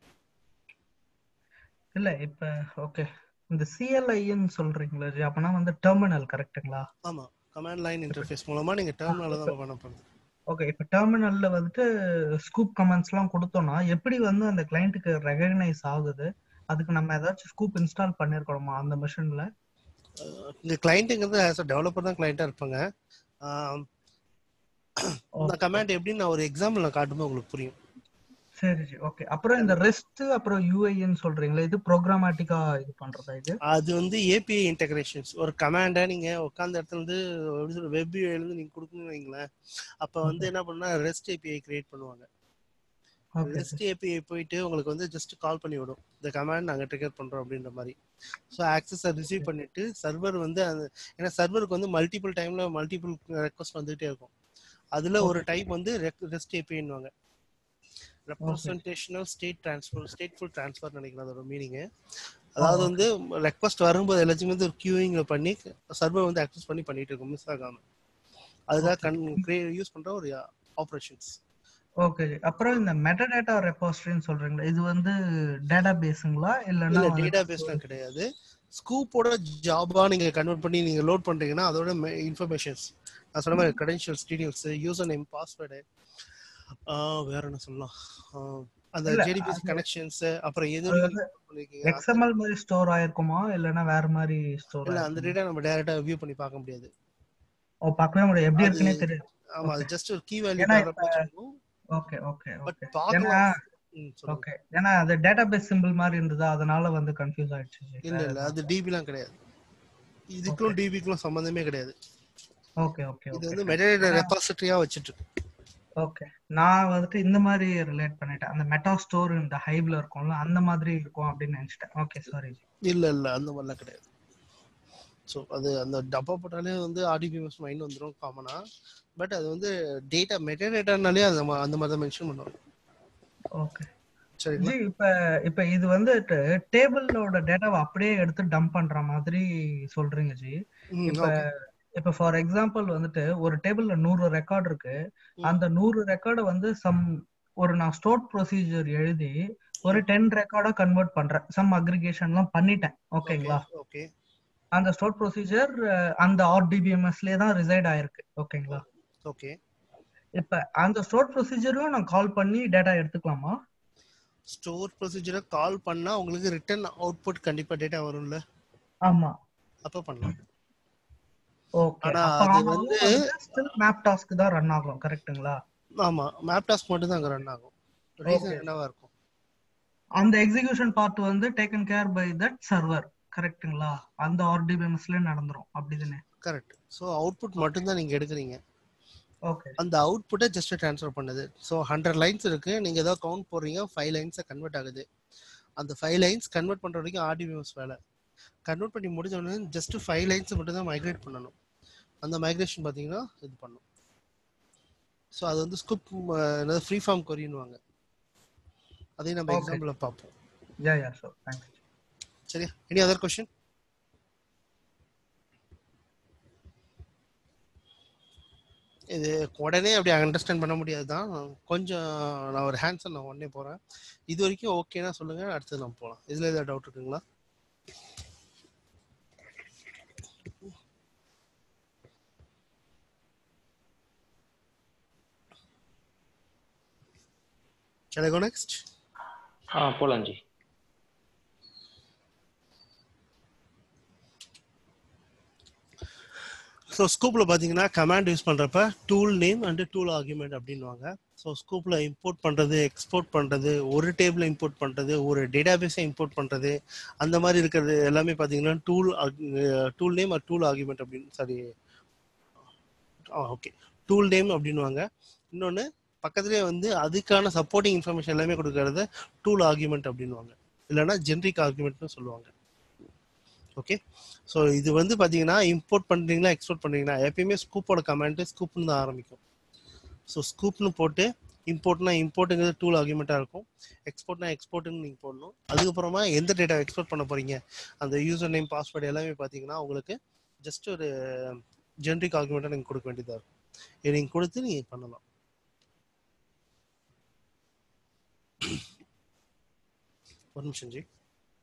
Speaker 4: இல்ல இப்ப ஓகே இந்த சிஎல்ஐன்னு சொல்றீங்களா ஜி அப்பனா வந்து டெர்மினல் கரெக்ட்டுங்களா
Speaker 2: ஆமா கமாண்ட் லைன் இன்டர்ஃபேஸ் மூலமா நீங்க டெர்மினல தான் பண்ண போறது
Speaker 4: ஓகே இப்ப டெர்மினல்ல வந்துட்டு ஸ்கூப் கமெண்ட்ஸ் எல்லாம் கொடுத்தோம்னா எப்படி வந்து அந்த கிளைண்ட்டுக்கு ரெகக்னைஸ் ஆகுது அதுக்கு நம்ம ஏதாச்சும் ஸ்கூப் இன்ஸ்டால் பண்ணிருக்கணுமா அந்த மிஷின்ல
Speaker 2: இந்த கிளைண்ட்டுங்கிறது ஆஸ் அ டெவலப்பர் தான் கிளைண்டா இருப்பாங்க ஆம், இந்த கமாண்ட் எப்படின்னு நான் ஒரு எக்ஸாம்பிள் நான் காட்டும்போது உங்களுக்கு புரியும்
Speaker 4: சரி ஜி ஓகே அப்புறம் இந்த ரெஸ்ட் அப்புறம் யூஐன்னு சொல்றீங்களா இது ப்ரோக்ராமேட்டிக்கா இது பண்றதா இது
Speaker 2: அது வந்து ஏபிஐ இன்டகிரேஷன்ஸ் ஒரு கமாண்டை நீங்க உட்காந்த இடத்துல இருந்து எப்படி சொல்ற வெப் இருந்து நீங்க கொடுக்கணும்னு வைங்களேன் அப்ப வந்து என்ன பண்ணா ரெஸ்ட் ஏபிஐ கிரியேட் பண்ணுவாங்க
Speaker 4: ஓகே
Speaker 2: ரெஸ்ட் ஏபிஐ போயிட்டு உங்களுக்கு வந்து ஜஸ்ட் கால் பண்ணி விடும் இந்த கமாண்ட் நாங்க ட்ரிகர் பண்றோம் அப்படின்ற மாதிரி ஸோ ஆக்சஸை ரிசீவ் பண்ணிட்டு சர்வர் வந்து அந்த ஏன்னா சர்வருக்கு வந்து மல்டிபிள் டைம்ல மல்டிபிள் ரெக்வஸ்ட் வந்துகிட்டே இருக்கும் அதுல ஒரு டைப் வந்து ரெஸ்ட் ஏபிஐன்னுவாங்க representational state transfer stateful transfer நினைக்கிறேன் அதோட மீனிங் அதாவது வந்து ரெக்வஸ்ட் வரும்போது எல்லாத்தையுமே வந்து ஒரு கியூயிங்ல பண்ணி சர்வர் வந்து அக்சஸ் பண்ணி பண்ணிட்டு இருக்கும் மிஸ் ஆகாம அதுதான் கண் யூஸ் பண்ற ஒரு ஆப்ரேஷன்ஸ்
Speaker 4: ஓகே ஜி அப்புறம் இந்த மெட்டாடேட்டா ரெபாசிட்டரின்னு சொல்றீங்களா இது வந்து டேட்டா பேஸுங்களா
Speaker 2: இல்ல
Speaker 4: இல்லன்னா
Speaker 2: டேட்டா பேஸ்லாம் கிடையாது ஸ்கூப்போட ஜாபா நீங்க கன்வெர்ட் பண்ணி நீங்க லோட் பண்றீங்கன்னா அதோட இன்ஃபர்மேஷன்ஸ் நான் சொன்ன மாதிரி credentials details user name password வேற என்ன சொல்லலாம் ஆஹ் அந்த
Speaker 4: இல்ல,
Speaker 2: ஜேடிபிசி கனெக்ஷன்ஸ் அப்புறம் எது
Speaker 4: அது
Speaker 2: வரைக்கும்
Speaker 4: வந்து
Speaker 2: load பண்ணிருக்கீங்க
Speaker 4: எக்ஸ்எம்எல் மாதிரி ஸ்டோர் ஆயிருக்குமா இல்லனா வேற மாதிரி ஸ்டோர்
Speaker 2: இல்ல அந்த டேட்டா நம்ம டைரக்டா வியூ பண்ணி பார்க்க முடியாது
Speaker 4: ஓ பார்க்கவே முடியாது எப்படி
Speaker 2: அது-
Speaker 4: இருக்குன்னே தெரியாது
Speaker 2: ஆமா அது ஜஸ்ட் ஒரு கீ வேல்யூ
Speaker 4: ஏன்னா
Speaker 2: இருக்கும்
Speaker 4: ஓகே ஓகே
Speaker 2: பட்
Speaker 4: ஓகே ஏன்னா
Speaker 2: பார்க்கலாம் ம், சொல்லுங்க.
Speaker 4: ஓகே ஏன்னா அது டேட்டாபேஸ் சிம்பிள் மாதிரி இருந்தது அதனால வந்து கன்ஃபியூஸ் ஆயிடுச்சு ஜி.
Speaker 2: இல்ல இல்ல அது டிபிலாம் கிடையாது இதுக்கும் டிபிக்கும் சம்பந்தமே கிடையாது
Speaker 4: ஓகே ஓகே
Speaker 2: இது
Speaker 4: ஓகே
Speaker 2: வந்து மெட்டாடேட்டா ரெபாசிட்டரியா வச்சிட்டு இருக்கு
Speaker 4: ஓகே நான் வந்துட்டு இந்த மாதிரி ரிலேட் பண்ணிட்டேன் அந்த மெட்டா ஸ்டோர் இந்த ஹைவ்ல இருக்கும்ல அந்த மாதிரி இருக்கும் அப்படின்னு நினைச்சிட்டேன் ஓகே சாரி
Speaker 2: இல்ல இல்ல அந்த மாதிரிலாம் கிடையாது ஸோ அது அந்த டப்பா போட்டாலே வந்து ஆர்டிபிஎம்எஸ் மைண்ட் வந்துடும் காமனா பட் அது வந்து டேட்டா மெட்டா டேட்டானாலே அந்த மா- அந்த மாதிரி தான் மென்ஷன் பண்ணுவாங்க
Speaker 4: ஓகே
Speaker 2: சரிங்களா
Speaker 4: ஜி இப்ப இப்ப இது வந்து டேபிளோட டேட்டாவை அப்படியே எடுத்து டம்ப் பண்ற மாதிரி சொல்றீங்க ஜி
Speaker 2: ம்,
Speaker 4: இப்ப
Speaker 2: okay.
Speaker 4: இப்ப ஃபார் எக்ஸாம்பிள் வந்துட்டு ஒரு டேபிள்ல நூறு ரெக்கார்ட் இருக்கு
Speaker 2: ம்.
Speaker 4: அந்த நூறு ரெக்கார்டை வந்து சம் ஒரு நான் ஸ்டோர் ப்ரொசீஜர் எழுதி ஒரு டென் ரெக்கார்டா கன்வெர்ட் பண்றேன் சம் அக்ரிகேஷன்லாம் பண்ணிட்டேன் ஓகேங்களா
Speaker 2: ஓகே
Speaker 4: அந்த ஸ்டோர் ப்ரொசீஜர் அந்த ஆர்டிபிஎம்எஸ்லயே தான் ரிசைட் ஆயிருக்கு ஓகேங்களா
Speaker 2: ஓகே
Speaker 4: இப்ப அந்த ஸ்டோர் ப்ரொசீஜரும் நான் கால் பண்ணி டேட்டா எடுத்துக்கலாமா
Speaker 2: ஸ்டோர் ப்ரொசீஜரை கால் பண்ணா உங்களுக்கு ரிட்டர்ன் அவுட்புட் கண்டிப்பா டேட்டா வரும்ல
Speaker 4: ஆமா
Speaker 2: அப்ப பண்ணலாம்
Speaker 4: ஓகே
Speaker 2: ஆனா
Speaker 4: அப்ப
Speaker 2: அது
Speaker 4: ஆனாலும்
Speaker 2: வந்து-
Speaker 4: வந்து ஸ்டில் மேப் டாஸ்க் தான் ரன் ஆகும் கரெக்ட்டுங்களா
Speaker 2: ஆமா மேப் டாஸ்க் மட்டும் தான் அங்க ரன் ஆகும் ரீசன்
Speaker 4: Okay.
Speaker 2: என்னவா இருக்கும்
Speaker 4: அந்த எக்ஸிகியூஷன் பார்ட் வந்து taken care by that server கரெக்ட்டுங்களா அந்த ஆர்டிபிஎம்எஸ்ல நடந்துரும் அப்படிதானே
Speaker 2: கரெக்ட் ஸோ அவுட்புட் மட்டும் தான் நீங்க எடுக்கிறீங்க
Speaker 4: ஓகே
Speaker 2: அந்த அவுட்புட்டை ஜஸ்ட் ட்ரான்ஸ்ஃபர் பண்ணுது ஸோ ஹண்ட்ரட் லைன்ஸ் இருக்கு நீங்க ஏதோ கவுண்ட் போடுறீங்க ஃபைவ் லைன்ஸை கன்வெர்ட் ஆகுது அந்த ஃபைவ் லைன்ஸ் கன்வெர்ட் பண்ற வரைக்கும் ஆர்டிபிஎம்எஸ் வேலை கன்வெர்ட் பண்ணி முடிஞ்ச உடனே ஜஸ்ட் ஃபைவ் லைன்ஸ் மட்டும் தான் மைக்ரேட் பண்ணணும் அந்த மைக்ரேஷன் பார்த்தீங்கன்னா இது பண்ணும் ஸோ அது வந்து ஸ்கூப் என்னது ஃப்ரீ ஃபார்ம் கொரின்னுவாங்க அதையும் நம்ம
Speaker 4: Okay.
Speaker 2: எக்ஸாம்பிள் பார்ப்போம்
Speaker 4: யா யா ஷோர் தேங்க்ஸ்
Speaker 2: சரியா எனி அதர் கொஸ்டின் இது உடனே அப்படி அண்டர்ஸ்டாண்ட் பண்ண முடியாது தான் கொஞ்சம் நான் ஒரு ஹேண்ட்ஸன் நான் உடனே போகிறேன் இது வரைக்கும் ஓகேனா சொல்லுங்க அடுத்தது நம்ம போகலாம் இதில் ஏதாவது டவுட் இருக்குங்களா Shall I go next?
Speaker 3: ஆ போலாம் ஜி
Speaker 2: ஸோ ஸ்கூப்பில் பார்த்தீங்கன்னா கமாண்ட் யூஸ் பண்ணுறப்ப tool name and tool argument அப்படின்வாங்க ஸோ ஸ்கூப்பில் இம்போர்ட் பண்ணுறது எக்ஸ்போர்ட் பண்ணுறது ஒரு டேபிளை இம்போர்ட் பண்ணுறது ஒரு டேட்டாபேஸை இம்போர்ட் பண்ணுறது அந்த மாதிரி இருக்கிறது எல்லாமே பார்த்தீங்கன்னா tool tool name or tool argument அப்படின்னு சாரி ஓகே டூல் நேம் அப்படின்வாங்க இன்னொன்று பக்கத்துலேயே வந்து அதுக்கான சப்போர்ட்டிங் இன்ஃபர்மேஷன் எல்லாமே கொடுக்கறது டூல் ஆர்குமெண்ட் அப்படின்வாங்க இல்லைன்னா ஜென்ரிக் ஆர்குமெண்ட்னு சொல்லுவாங்க ஓகே ஸோ இது வந்து பார்த்தீங்கன்னா இம்போர்ட் பண்ணுறீங்களா எக்ஸ்போர்ட் பண்ணுறீங்களா எப்பயுமே ஸ்கூப்போட கமெண்ட் ஸ்கூப்னு தான் ஆரம்பிக்கும் ஸோ ஸ்கூப்னு போட்டு இம்போர்ட்னா இம்போர்ட்டுங்கிறது டூல் ஆர்குமெண்ட்டாக இருக்கும் எக்ஸ்போர்ட்னா எக்ஸ்போர்ட்னு நீங்கள் போடணும் அதுக்கப்புறமா எந்த டேட்டா எக்ஸ்போர்ட் பண்ண போறீங்க அந்த யூசர் நேம் பாஸ்வேர்டு எல்லாமே பார்த்தீங்கன்னா உங்களுக்கு ஜஸ்ட் ஒரு ஜென்ரிக் ஆர்குமெண்ட்டாக நீங்கள் கொடுக்க வேண்டியதாக இருக்கும் இதை நீங்கள் கொடுத்து நீங்கள் பண்ணலாம் ஒரு நிமிஷம் ஜி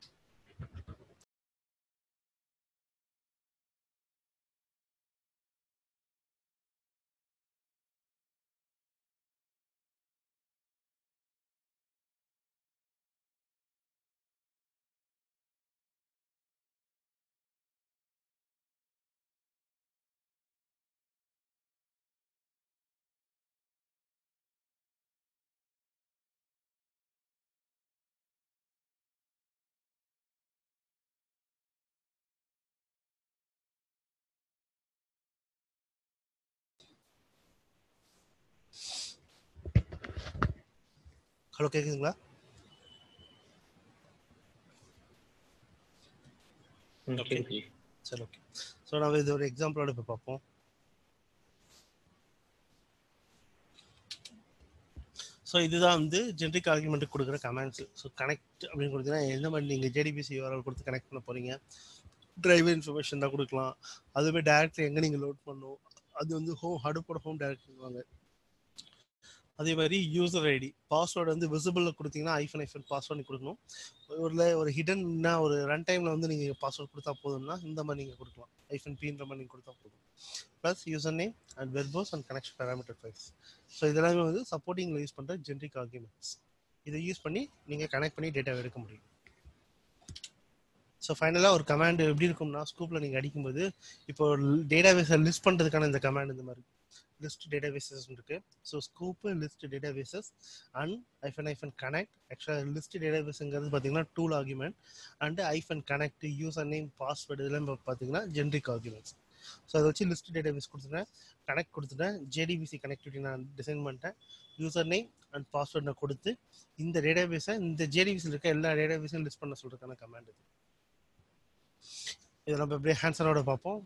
Speaker 2: ஹலோ கேக்குதுங்களா
Speaker 3: ம்,
Speaker 2: Okay.
Speaker 3: கேக்குது ஜி
Speaker 2: சரி ஓகே ஸோ நம்ம இது ஒரு எக்ஸாம்பிளோட இப்போ பார்ப்போம் ஸோ இதுதான் வந்து ஜென்ரிக் ஆர்குமெண்ட்டுக்கு கொடுக்குற கமெண்ட்ஸ் ஸோ கனெக்ட் அப்படின்னு கொடுத்தீங்கன்னா எந்த மாதிரி நீங்கள் ஜேடிபிசி URL கொடுத்து கனெக்ட் பண்ண போறீங்க டிரைவர் இன்ஃபர்மேஷன் தான் கொடுக்கலாம் அதுவே டேரக்ட்லி எங்கே நீங்கள் லோட் பண்ணணும் அது வந்து ஹோம் ஹடுப்போட ஹோம் டேரக்ட்வாங்க அதே மாதிரி யூசர் ஐடி பாஸ்வேர்டு வந்து விசிபிளில் கொடுத்தீங்கன்னா ஐஃபன் ஐஃபன் பாஸ்வேர்டு கொடுக்கணும் ஒரு ஒரு ஹிடன்னா ஒரு ரன் டைமில் வந்து நீங்கள் பாஸ்வேர்ட் கொடுத்தா போதும்னா இந்த மாதிரி நீங்கள் கொடுக்கலாம் ஐஃபன் பின்ற மாதிரி நீங்கள் கொடுத்தா போதும் plus user name and verbose and connection parameter files so இதெல்லாமே வந்து சப்போர்ட்டிங்கில் யூஸ் பண்ணுற ஜென்ரிக் ஆர்குமெண்ட்ஸ் இதை யூஸ் பண்ணி நீங்கள் கனெக்ட் பண்ணி டேட்டா எடுக்க முடியும் ஸோ ஃபைனலாக ஒரு கமாண்ட் எப்படி இருக்கும்னா ஸ்கூப்பில் நீங்கள் அடிக்கும்போது இப்போ டேட்டாபேஸை லிஸ்ட் பண்ணுறதுக்கான இந்த கமாண்ட் இந்த மாதிரி லிஸ்ட் டேட்டாபேசஸ் இருக்கு so Sqoop list databases and hyphen hyphen connect ஆக்சுவலாக லிஸ்ட் டேட்டாபேஸுங்கிறது பார்த்தீங்கன்னா tool argument and hyphen connect user name password இதெல்லாம் பார்த்தீங்கன்னா ஜென்ரிக் ஆர்குமெண்ட்ஸ் ஸோ அதை வச்சு லிஸ்ட் டேட்டாபேஸ் கொடுத்துட்டேன் கனெக்ட் கொடுத்துட்டேன் ஜேடிபிசி கனெக்டிவிட்டி நான் டிசைன் பண்ணிட்டேன் யூசர் நேம் அண்ட் பாஸ்வேர்ட் நான் கொடுத்து இந்த டேட்டாபேஸை இந்த ஜேடிபிசியில் இருக்க எல்லா டேட்டாபேஸையும் லிஸ்ட் பண்ண சொல்றதுக்கான கமாண்ட் இது இதை நம்ம அப்படியே ஹேண்ட்ஸனோட பார்ப்போம்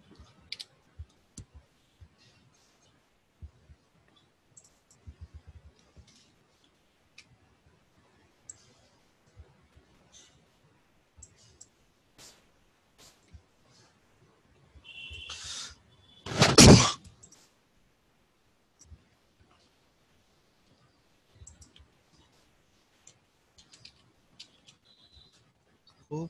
Speaker 2: scope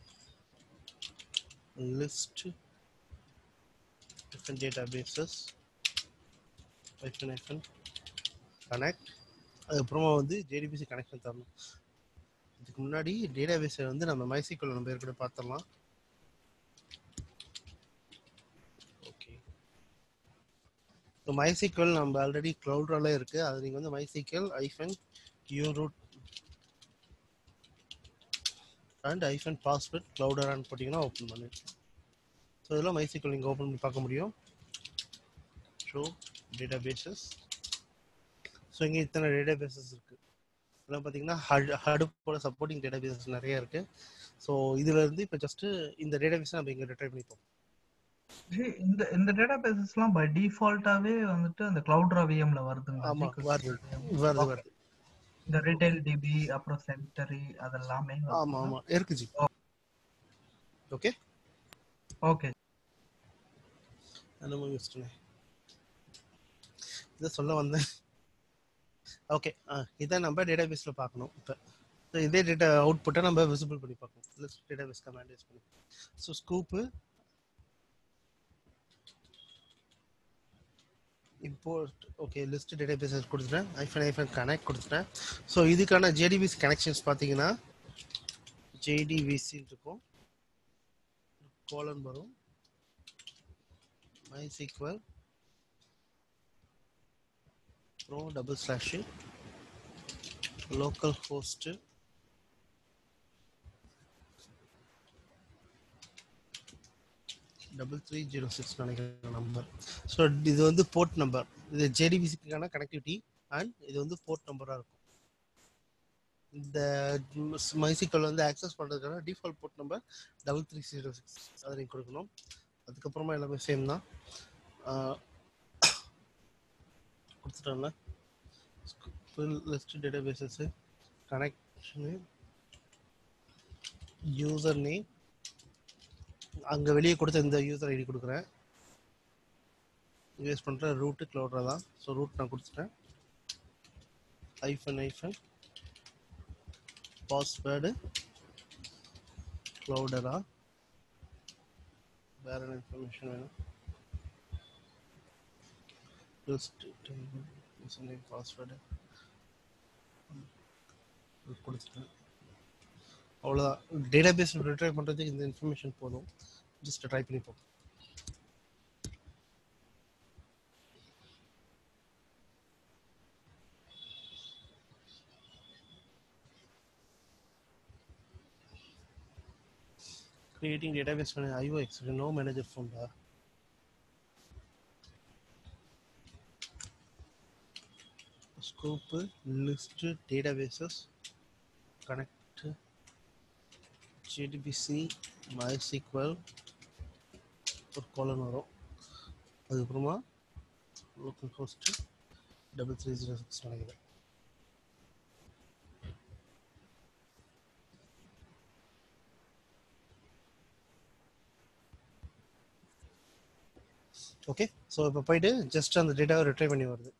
Speaker 2: list different databases hyphen hyphen connect அதுக்கப்புறமா வந்து ஜேடிபிசி கனெக்ஷன் தரணும் இதுக்கு முன்னாடி டேட்டாபேஸை வந்து நம்ம மைசிக்கல் நம்ம ஏற்கனவே பார்த்துடலாம் ஓகே ஸோ மைசிக்கல் நம்ம ஆல்ரெடி க்ளவுட்ரால இருக்கு அது நீங்கள் வந்து MySQL hyphen U root and hyphen password க்ளவுடரான்னு போட்டிங்கன்னா ஓப்பன் பண்ணு ஸோ இதெல்லாம் மைசிக்கல் நீங்கள் ஓப்பன் பண்ணி பார்க்க முடியும் ஷோ டேட்டாபேசஸ் ஸோ இங்கே இத்தனை டேட்டாபேசஸ் இருக்குது இதெல்லாம் பார்த்தீங்கன்னா ஹட் ஹடுப்போட சப்போர்ட்டிங் டேட்டாபேசஸ் நிறைய இருக்குது ஸோ இதுல இருந்து இப்போ ஜஸ்ட் இந்த டேட்டாபேஸை நம்ம இங்கே ரிட்ரை பண்ணிப்போம்
Speaker 4: ஜி, இந்த இந்த டேட்டா பேசஸ்லாம் பை டிஃபால்ட்டாவே வந்துட்டு அந்த கிளவுட்ரா விஎம்ல வருதுங்க
Speaker 2: ஆமா,
Speaker 4: GCP
Speaker 2: வருது.
Speaker 4: VM.
Speaker 2: வருது
Speaker 4: Okay.
Speaker 2: வருது
Speaker 4: இந்த ரீட்டைல் டிபி அப்புறம் சென்டரி அதெல்லாமே
Speaker 2: ஆமா ஆமா இருக்கு ஜி ஓகே
Speaker 4: ஓகே
Speaker 2: நம்ம யோசிச்சுனே இதை சொல்ல வந்தேன் ஓகே இதை நம்ம டேட்டாபேஸில் பார்க்கணும் இப்போ ஸோ இதே டேட்டா அவுட்புட்டை நம்ம விசிபிள் பண்ணி பார்க்கணும் லிஸ்ட் டேட்டாபேஸ் கமாண்ட் யூஸ் பண்ணி so Sqoop import okay list databases கொடுத்துட்டேன் ஐஃபன் ஐஃபன் கனெக்ட் கொடுத்துட்டேன் ஸோ இதுக்கான ஜேடிபிசி கனெக்ஷன்ஸ் பார்த்தீங்கன்னா ஜேடிவிசி இருக்கும் கோலன் வரும் MySQL pro double slash local host double three zero six நினைக்கிற நம்பர் ஸோ இது வந்து போர்ட் நம்பர் இது ஜேடிபிசிக்கான கனெக்டிவிட்டி அண்ட் இது வந்து போர்ட் நம்பராக இருக்கும் இந்த மைசிக்கல் வந்து ஆக்சஸ் பண்ணுறதுக்கான default port number double three zero six அதை நீங்கள் கொடுக்கணும் அதுக்கப்புறமா எல்லாமே சேம் தான் கொடுத்துட்டோம்ல ஃபுல் லிஸ்ட் டேட்டாபேசஸ்ஸு கனெக்ஷனு யூசர் நேம் அங்கே வெளியே கொடுத்த இந்த யூசர் ஐடி கொடுக்குறேன் யூஸ் பண்ணுற ரூட்டு க்ளவுட்ரா தான் ஸோ ரூட் நான் கொடுத்துட்டேன் ஐஃபன் ஐஃபன் பாஸ்வேர்டு க்ளவுடரா வேற என்ன இன்ஃபர்மேஷன் வேணும் லிஸ்ட் யூசர் நேம் பாஸ்வேர்டு கொடுத்துட்டேன் அவ்வளோதான் டேட்டாபேஸ் ரிட்ரை பண்ணுறதுக்கு இந்த இன்ஃபர்மேஷன் போதும் ஜஸ்ட் ட்ரை பண்ணி பார்ப்போம் creating database for IOX, no manager from there. Scope list databases connect JDBC MySQL ஒரு காலம் வரும் அதுக்கப்புறமா local host double three zero six நினைக்கிறேன் ஓகே ஸோ இப்போ போயிட்டு ஜஸ்ட் அந்த டேட்டாவை ரிட்ரை பண்ணி வருது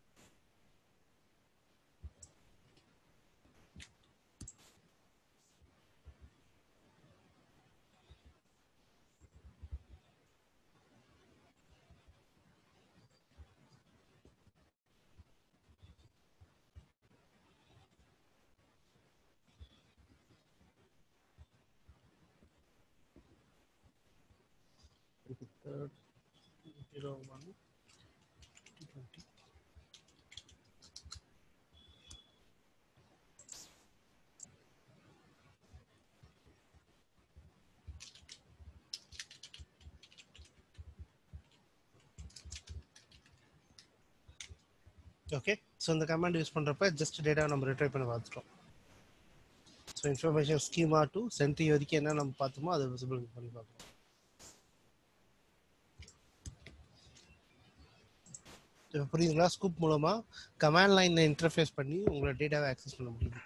Speaker 2: third zero one twenty. Okay so இந்த கமாண்ட் யூஸ் பண்ணுறப்ப ஜஸ்ட் டேட்டா நம்ம ரிட்ரை பண்ண பார்த்துட்டோம் so information schema to sentry வரைக்கும் என்ன நம்ம பார்த்தோமோ அதை விசிபிள் பண்ணி பார்க்குறோம் இப்போ புரியுதுங்களா ஸ்கூப் மூலமா கமாண்ட் லைன்ல இன்டர்ஃபேஸ் பண்ணி உங்களோட டேட்டாவை ஆக்சஸ் பண்ண முடியுது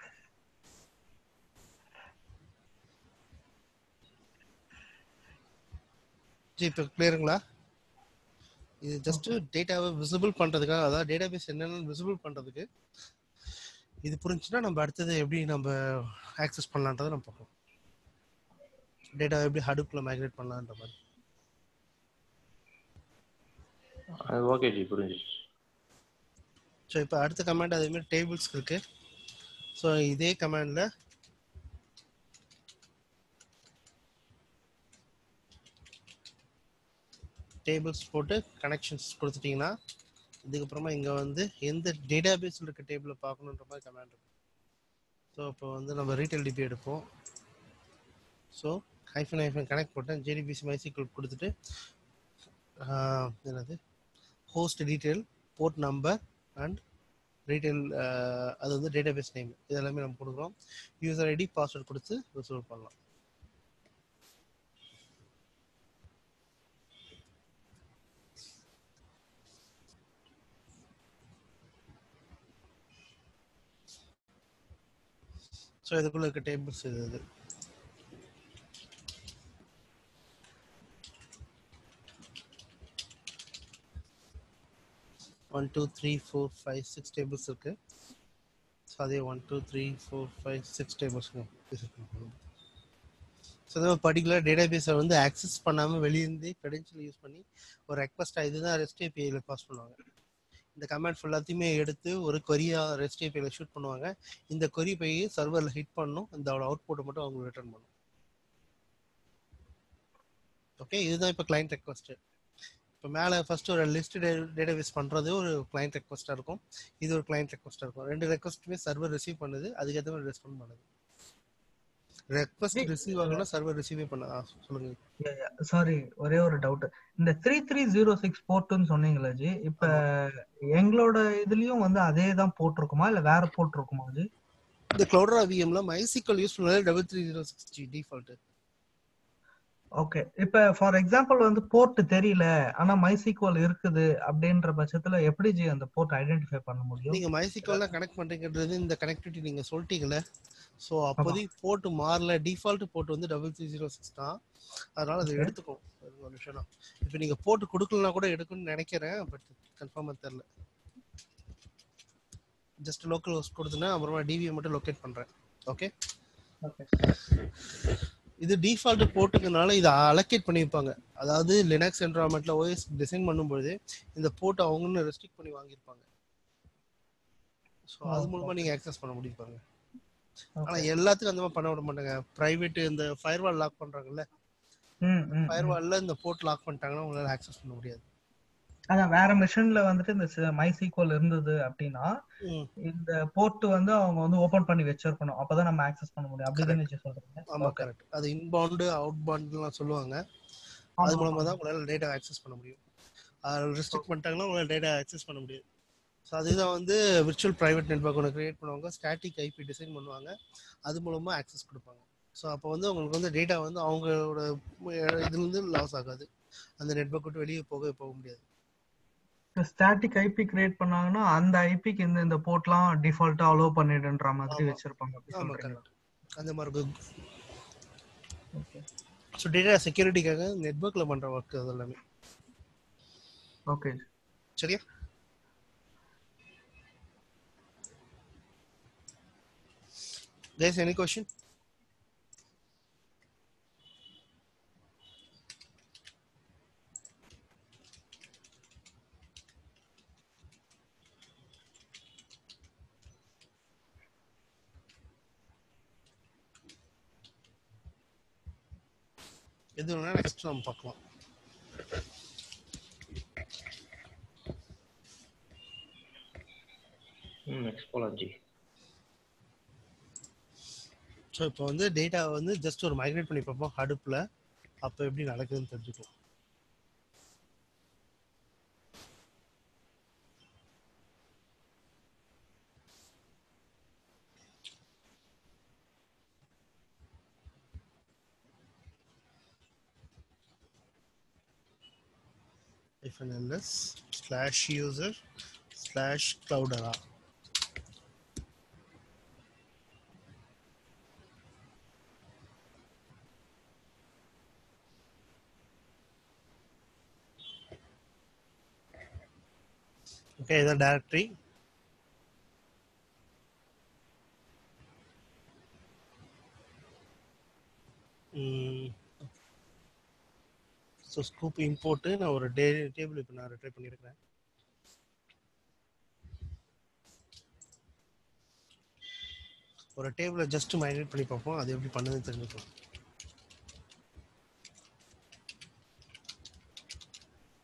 Speaker 2: ஜி இப்போ கிளியருங்களா இது ஜஸ்ட் டேட்டாவை விசிபிள் பண்றதுக்காக அதாவது டேட்டாபேஸ் என்னென்னு விசிபிள் பண்றதுக்கு இது புரிஞ்சுன்னா நம்ம அடுத்தது எப்படி நம்ம ஆக்சஸ் பண்ணலான்றதை நம்ம பார்ப்போம் டேட்டாவை எப்படி ஹடுக்குள்ள மைக்ரேட் பண்ணலான்ற மாதிரி
Speaker 3: அது ஓகே ஜி புரிஞ்சு
Speaker 2: ஸோ இப்போ அடுத்த கமாண்ட் அதே மாதிரி டேபிள்ஸ் இருக்கு ஸோ இதே கமாண்டில் டேபிள்ஸ் போட்டு கனெக்ஷன்ஸ் கொடுத்துட்டீங்கன்னா இதுக்கப்புறமா இங்கே வந்து எந்த டேட்டாபேஸில் இருக்க டேபிளை பார்க்கணுன்ற மாதிரி கமாண்ட் இருக்கும் ஸோ இப்போ வந்து நம்ம ரீட்டைல் டிபி எடுப்போம் ஸோ ஹைஃபன் ஹைஃபன் கனெக்ட் போட்டேன் ஜேடிபிசி மைசிக்கல் கொடுத்துட்டு ஆஹ், என்னது host detail port number and retail அது வந்து டேட்டாபேஸ் நேம் இது எல்லாமே நம்ம கொடுக்குறோம் யூசர் ஐடி பாஸ்வேர்ட் கொடுத்து ரிசர்வ் பண்ணலாம் ஸோ இதுக்குள்ள இருக்க டேபிள்ஸ் இது இது one two three four five six tables இருக்கு ஸோ அதே one two three four five six tables so இந்த பர்டிகுலர் டேட்டாபேஸை வந்து ஆக்சஸ் பண்ணாமல் வெளியிருந்து credential யூஸ் பண்ணி ஒரு ரெக்வஸ்ட்டாக இதுதான் ரெஸ்ட் ஏபிஐயில் பாஸ் பண்ணுவாங்க இந்த கமெண்ட் ஃபுல்லாத்தையுமே எடுத்து ஒரு கொரியா ரெஸ்ட் ஏபிஐயில் ஷூட் பண்ணுவாங்க இந்த கொரி போய் சர்வரில் ஹிட் பண்ணும் இந்த அவுட்புட்டை மட்டும் அவங்க ரிட்டர்ன் பண்ணும் ஓகே இதுதான் இப்போ கிளைண்ட் ரெக்வஸ்ட்டு இப்போ மேலே ஃபர்ஸ்ட் ஒரு லிஸ்ட் டேட்டாபேஸ் பண்ணுறது ஒரு கிளைண்ட் ரெக்வஸ்ட்டாக இருக்கும் இது ஒரு கிளைண்ட் ரெக்வஸ்ட்டாக இருக்கும் ரெண்டு ரெக்வஸ்ட்டுமே சர்வர் ரிசீவ் பண்ணுது அதுக்கேற்ற மாதிரி ரெஸ்பாண்ட் பண்ணுது ரெக்வஸ்ட் ரிசீவ் ஆகலாம் சர்வர் ரிசீவே பண்ண ஆ, சொல்லுங்க
Speaker 4: சாரி ஒரே ஒரு டவுட் இந்த த்ரீ த்ரீ ஜீரோ சிக்ஸ் போர்ட்டுன்னு சொன்னீங்களா ஜி இப்ப எங்களோட இதுலயும் வந்து அதே தான் போட்டிருக்குமா இல்ல வேற போட்டிருக்குமா ஜி
Speaker 2: இந்த கிளவுடரா விஎம்ல மைசிக்கல் யூஸ் பண்ணாலே double three zero six ji default
Speaker 4: okay இப்ப ஃபார் எக்ஸாம்பிள் வந்து போர்ட் தெரியல ஆனா மைசீக்வல் இருக்குது அப்படின்ற பட்சத்துல எப்படி ஜி அந்த போர்ட் ஐடென்டிஃபை பண்ண முடியும்
Speaker 2: நீங்க மைசிக்கல் தான் கனெக்ட் பண்றீங்கன்றது இந்த கனெக்டிவிட்டி நீங்க சொல்லிட்டீங்கல்ல ஸோ அப்போதைக்கு போர்ட் மாறல டிஃபால்ட் போர்ட் வந்து டபுள் த்ரீ ஜீரோ சிக்ஸ் தான் அதனால அதை
Speaker 4: Okay.
Speaker 2: எடுத்துக்கும் அது ஒரு நிமிஷம் தான் இப்போ நீங்க போட்டு கொடுக்கலனா கூட எடுக்கும்னு நினைக்கிறேன் பட் கன்ஃபார்மாக தெரியல ஜஸ்ட் லோக்கல் ஹோஸ்ட் கொடுத்தேன்னா அப்புறமா டிவியை மட்டும் லொக்கேட் பண்றேன் ஓகே
Speaker 4: ஓகே
Speaker 2: இது டிஃபால்ட் போட்டுக்கனால இதை அலோகேட் பண்ணியிருப்பாங்க அதாவது லினக்ஸ் என்வரான்மெண்ட்ல ஓஎஸ் டிசைன் பண்ணும்போது இந்த போர்ட் அவங்கன்னு ரெஸ்ட்ரிக்ட் பண்ணி வாங்கியிருப்பாங்க ஸோ அது
Speaker 4: Oh,
Speaker 2: மூலமா நீங்க ஆக்சஸ் பண்ண முடியும் பாருங்க ஆனா
Speaker 4: ஓகே
Speaker 2: எல்லாத்துக்கும் அந்த மாதிரி பண்ண விட மாட்டாங்க பிரைவேட் இந்த ஃபயர்வால் லாக் பண்றாங்கல்ல
Speaker 4: ம் ம், ம்
Speaker 2: ஃபயர்வால்ல இந்த போர்ட் லாக் பண்ணிட்டாங்கன்னா உங்களால ஆக்சஸ் பண்ண முடியாது
Speaker 4: அதான் வேற மிஷின்ல வந்துட்டு இந்த மைசீக்வல் இருந்தது அப்படின்னா
Speaker 2: ம்,
Speaker 4: இந்த போர்ட் வந்து அவங்க வந்து ஓபன் பண்ணி வச்சிருக்கணும் அப்பதான் நம்ம ஆக்சஸ் பண்ண முடியும் அப்படிதானே ஜி சொல்றீங்க
Speaker 2: ஆமா
Speaker 4: ஓகே
Speaker 2: கரெக்ட் அது இன்பவுண்டு அவுட் பவுண்ட்லாம் சொல்லுவாங்க அது மூலமா தான் உங்களால டேட்டா ஆக்சஸ் பண்ண முடியும் அது ரெஸ்ட்ரிக்ட் பண்ணிட்டாங்கன்னா உங்களால டேட்டா ஆக்சஸ் பண்ண முடியாது ஸோ அதுதான் வந்து விர்ச்சுவல் பிரைவேட் நெட்வொர்க் ஒன்று கிரியேட் பண்ணுவாங்க ஸ்டாட்டிக் ஐபி டிசைன் பண்ணுவாங்க அது மூலமா ஆக்சஸ் கொடுப்பாங்க ஸோ அப்போ வந்து உங்களுக்கு வந்து டேட்டா வந்து அவங்களோட இதுலேருந்து லாஸ் ஆகாது அந்த நெட்வொர்க் விட்டு வெளியே போக போக முடியாது
Speaker 4: ஸ்டாட்டிக் ஐபி கிரியேட் பண்ணாங்கன்னா அந்த ஐபிக்கு இந்த இந்த போர்ட்லாம் டிஃபால்ட்டா அலோவ் பண்ணிடுன்ற மாதிரி
Speaker 2: ஆமா.
Speaker 4: வச்சிருப்பாங்க அப்படி
Speaker 2: ஆமா
Speaker 4: சொல்றீங்க
Speaker 2: கரெக்ட் அந்த மாதிரி
Speaker 4: ஓகே
Speaker 2: ஸோ டேட்டா செக்யூரிட்டிக்காக நெட்வொர்க்கில் பண்ணுற ஒர்க் அது எல்லாமே
Speaker 4: ஓகே
Speaker 2: சரியா Guys, any question? எது வேணா நெக்ஸ்ட் நம்ம பார்க்கலாம்
Speaker 3: ம் நெக்ஸ்ட் போலாம் ஜி
Speaker 2: ஸோ இப்போ வந்து டேட்டா வந்து ஜஸ்ட் ஒரு மைக்ரேட் பண்ணி பார்ப்போம் ஹடுப்பில் அப்போ எப்படி நடக்குதுன்னு தெரிஞ்சுக்கலாம் ls slash user slash cloudera okay இதான் டைரக்டரி ஸோ ஸ்கூப் இம்போர்ட்டு நான் ஒரு டே டேபிள் இப்போ நான் ரிட்ரை பண்ணியிருக்கிறேன் ஒரு டேபிளை ஜஸ்ட் மைக்ரேட் பண்ணி பார்ப்போம் அது எப்படி பண்ணுதுன்னு தெரிஞ்சுக்கலாம்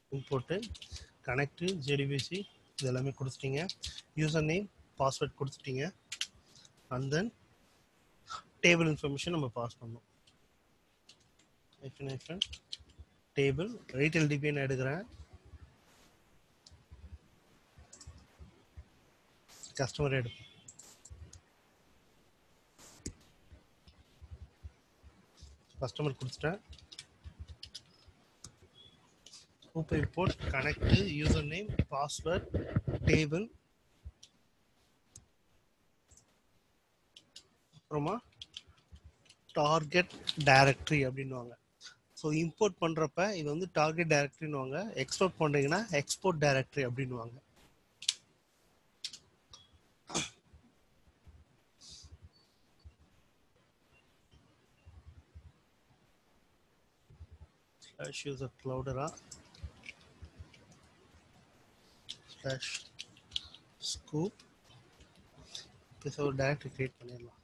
Speaker 2: இம்போர்ட்டு கனெக்ட் ஜேடிபிசி இது எல்லாமே கொடுத்துட்டீங்க யூசர் நேம் பாஸ்வேர்ட் கொடுத்துட்டீங்க அண்ட் தென் டேபிள் இன்ஃபர்மேஷன் நம்ம பாஸ் பண்ணோம் ஐஃபன் ஐஃபன் டேபிள் ரீட்டைல் டிபி நான் எடுக்கிறேன் கஸ்டமர் எடுப்பேன் கஸ்டமர் கொடுத்துட்டேன் Scoop import connect username password table அப்புறமா டார்கெட் டைரக்டரி அப்படின்னுவாங்க ஸோ இம்போர்ட் பண்ணுறப்ப இது வந்து டார்கெட் டைரக்டரின்னுவாங்க எக்ஸ்போர்ட் பண்ணுறீங்கன்னா எக்ஸ்போர்ட் டைரக்டரி அப்படின்னுவாங்க slash user cloudera slash scoop இப்போ ஒரு டைரக்டரி கிரியேட் பண்ணிடலாம்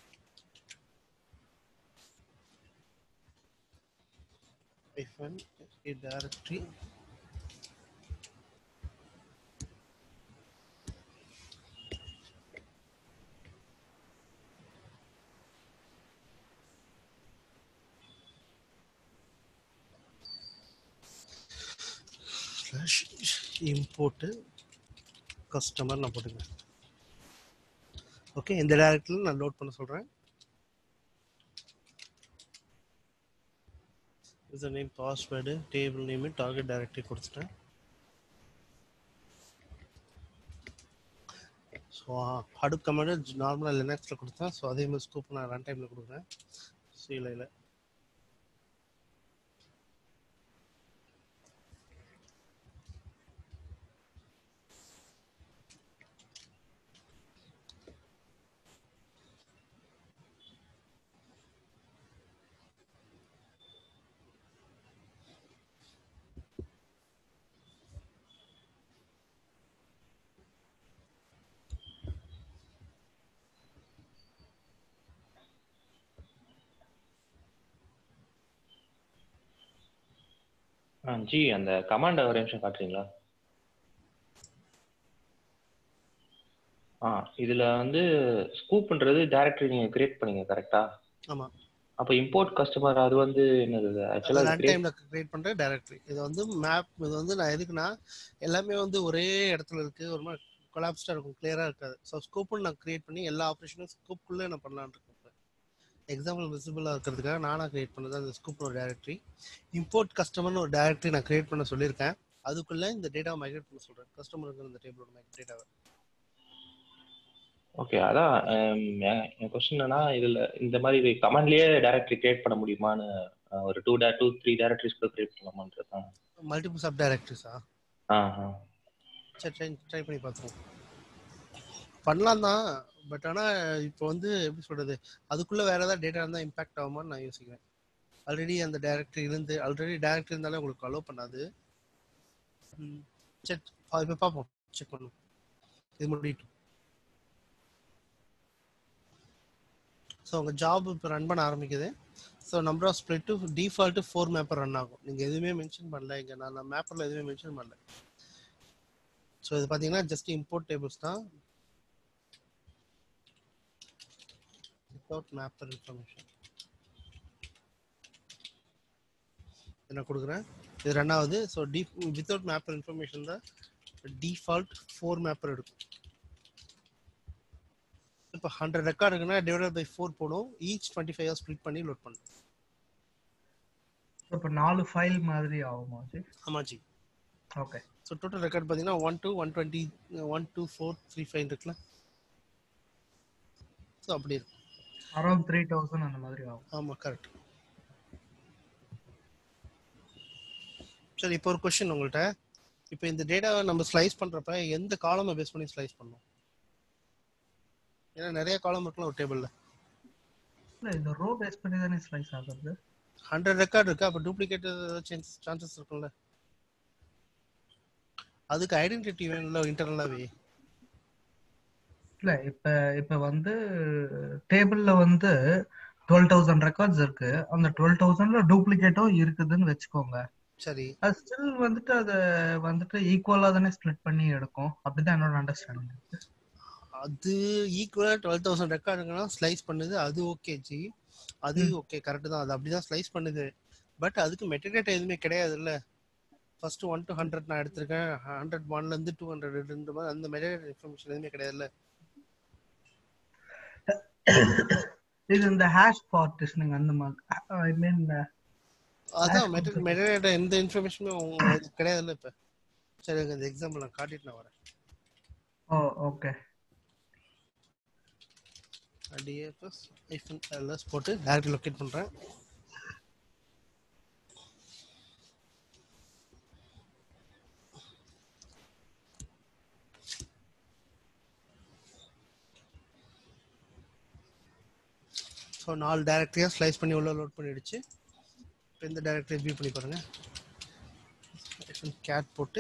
Speaker 2: hyphen a directory slash import customer நான் போட்டுக்கிறேன் ஓகே இந்த டைரக்டரியில் நான் லோட் பண்ண சொல்கிறேன் user name password table name target directory கொடுத்துட்டேன் ஸோ ஹடுப் கமாண்ட் நார்மலாக லினக்ஸில் கொடுத்தேன் ஸோ அதே மாதிரி ஸ்கூப் நான் ரன் டைமில் கொடுக்குறேன் சீலையில்
Speaker 3: ஆ ஜி அந்த கமாண்டை ஒரு நிமிஷம் காட்டுறீங்களா ஆ இதுல வந்து ஸ்கூப்ன்றது டைரக்டரி நீங்க கிரியேட் பண்ணீங்க கரெக்டா
Speaker 2: ஆமாம்
Speaker 3: அப்போ இம்போர்ட் கஸ்டமர் அது வந்து என்னது ஆக்சுவலா
Speaker 2: ரன் டைம்ல கிரியேட் பண்ற டைரக்டரி இது வந்து மேப் இது வந்து நான் எதுக்குன்னா எல்லாமே வந்து ஒரே இடத்துல இருக்கு ஒரு மாதிரி கொலாப்ஸ்டா இருக்கும் கிளியரா இருக்காது ஸோ ஸ்கோப்புன்னு நான் கிரியேட் பண்ணி எல்லா ஆப்ரேஷனும் ஸ்கோப்புக்குள்ளே நான் பண்ணலான்னு இருக்கேன் எக்ஸாம்பிள் விசிபிளாக இருக்கிறதுக்காக நானாக கிரியேட் பண்ணது அந்த ஸ்கூப் ஒரு டைரக்டரி இம்போர்ட் கஸ்டமர்னு ஒரு டைரக்டரி நான் கிரியேட் பண்ண சொல்லியிருக்கேன் அதுக்குள்ள இந்த டேட்டாவை மைக்ரேட் பண்ண சொல்றேன் கஸ்டமருக்கு இந்த டேபிளோட மைக்ரேட் டேட்டாவை
Speaker 3: ஓகே அதான் ஹம், என் என் கொஸ்டின் என்னன்னா இதுல இந்த மாதிரி கமாண்ட்லயே டைரக்டரி கிரியேட் பண்ண முடியுமான்னு அஹ், ஒரு டூ டே டூ த்ரீ டைரக்டரிஸ் கூட கிரியேட் பண்ணலாமான்றது தான்
Speaker 2: மல்டிபிள் சப் டைரக்டரிஸா
Speaker 3: ஆ ஆ
Speaker 2: சரி ட்ரை ட்ரை பண்ணி பார்த்துருவோம் பண்ணலாம் தான் பட் ஆனால் இப்போ வந்து எப்படி சொல்றது அதுக்குள்ள வேற ஏதாவது டேட்டா இருந்தால் இம்பாக்ட் ஆகுமான்னு நான் யோசிக்கிறேன் ஆல்ரெடி அந்த டைரக்டரி இருந்து ஆல்ரெடி டைரக்டரி இருந்தாலே உங்களுக்கு அலோவ் பண்ணாது ம், சரி இப்போ பார்ப்போம் செக் பண்ணுவோம் இது முடியட்டும் ஸோ உங்கள் ஜாப் இப்போ ரன் பண்ண ஆரம்பிக்குது so number of split default four mapper run ஆகும் நீங்கள் எதுவுமே மென்ஷன் பண்ணல இங்கே நான் நான் மேப்பரில் எதுவுமே மென்ஷன் பண்ணல ஸோ இது பார்த்தீங்கன்னா ஜஸ்ட் இம்போர்ட் டேபிள்ஸ் தான் வித்தவுட் மேப்பர் இன்ஃபர்மேஷன் என்ன கொடுக்குறேன் இது ரெண்டாவது ஸோ டி வித்தவுட் மேப்பர் இன்ஃபர்மேஷன் தான் டிஃபால்ட் ஃபோர் மேப்பர் எடுக்கும் இப்போ ஹண்ட்ரட் ரெக்கார்ட் இருக்குன்னா டிவைடட் பை ஃபோர் போடும் each twenty five hours split பண்ணி லோட் பண்ணும்
Speaker 4: இப்போ நாலு ஃபைல் மாதிரி ஆகுமா ஜி
Speaker 2: ஆமாஜி
Speaker 4: ஓகே
Speaker 2: ஸோ டோட்டல் ரெக்கார்ட் பார்த்தீங்கன்னா one two one twenty one two four three five இருக்குல்ல ஸோ அப்படி இருக்கும்
Speaker 4: அரௌண்ட் த்ரீ தௌசண்ட் அந்த மாதிரி ஆகும்
Speaker 2: ஆமாம் கரெக்ட் சரி இப்போ ஒரு கொஸ்டின் உங்கள்கிட்ட இப்போ இந்த டேட்டாவை நம்ம ஸ்லைஸ் பண்ணுறப்ப எந்த காலமை பேஸ் பண்ணி ஸ்லைஸ் பண்ணோம் ஏன்னா நிறைய காலம் இருக்கலாம் ஒரு டேபிளில்
Speaker 4: இல்ல இந்த ரோ பேஸ் பண்ணி தானே ஸ்லைஸ் ஆகுது
Speaker 2: ஹண்ட்ரட் ரெக்கார்ட் இருக்கு அப்போ டூப்ளிகேட் சான்சஸ் இருக்கும்ல அதுக்கு ஐடென்டிட்டி வேணும்ல இன்டர்னலாகவே
Speaker 4: இல்ல இப்ப இப்ப வந்து டேபிள்ல வந்து டுவெல் தௌசண்ட் ரெக்கார்ட்ஸ் இருக்கு அந்த டுவெல் தௌசண்ட்ல டூப்ளிகேட்டும் இருக்குதுன்னு வச்சுக்கோங்க
Speaker 2: சரி
Speaker 4: அது ஸ்டில் வந்துட்டு அது வந்துட்டு ஈக்குவலா தானே ஸ்ப்ளிட் பண்ணி எடுக்கும் அப்படிதான் என்னோட அண்டர்ஸ்டாண்டிங்
Speaker 2: அது ஈக்குவலா டுவெல் தௌசண்ட் ரெக்கார்டுங்கன்னா ஸ்லைஸ் பண்ணுது அது ஓகே ஜி அது
Speaker 4: ம்.
Speaker 2: ஓகே கரெக்ட் தான் அது அப்படிதான் ஸ்லைஸ் பண்ணுது பட் அதுக்கு மெட்டடேட்டா எதுவுமே கிடையாது இல்ல ஃபர்ஸ்ட் ஒன் டு ஹண்ட்ரட் நான் எடுத்திருக்கேன் ஹண்ட்ரட் ஒன்ல இருந்து டூ ஹண்ட்ரட் மாதிரி அந்த மெட்டடேட்டா இன்ஃபர்மேஷன் எதுவுமே கிடையாதுல்ல
Speaker 4: இது இந்த ஹேஷ் பார்ட்டிஷனிங் அந்த மாதிரி ஐ மீன்
Speaker 2: அதான் மெட்டடேட்டா எந்த இன்ஃபர்மேஷனுமே உங்களுக்கு கிடையாதுல்ல இப்ப சரி இந்த எக்ஸாம்பிள் நான் காட்டிட்டு நான் வரேன்
Speaker 4: oh okay
Speaker 2: DFS hyphen LS போட்டு டேரக்ட் லொக்கேட் பண்றேன் ஸோ நாலு டேரக்டரியாக ஸ்லைஸ் பண்ணி உள்ள லோட் பண்ணிடுச்சு இப்போ இந்த டேரக்டரி வியூ பண்ணி பாருங்க கேட் போட்டு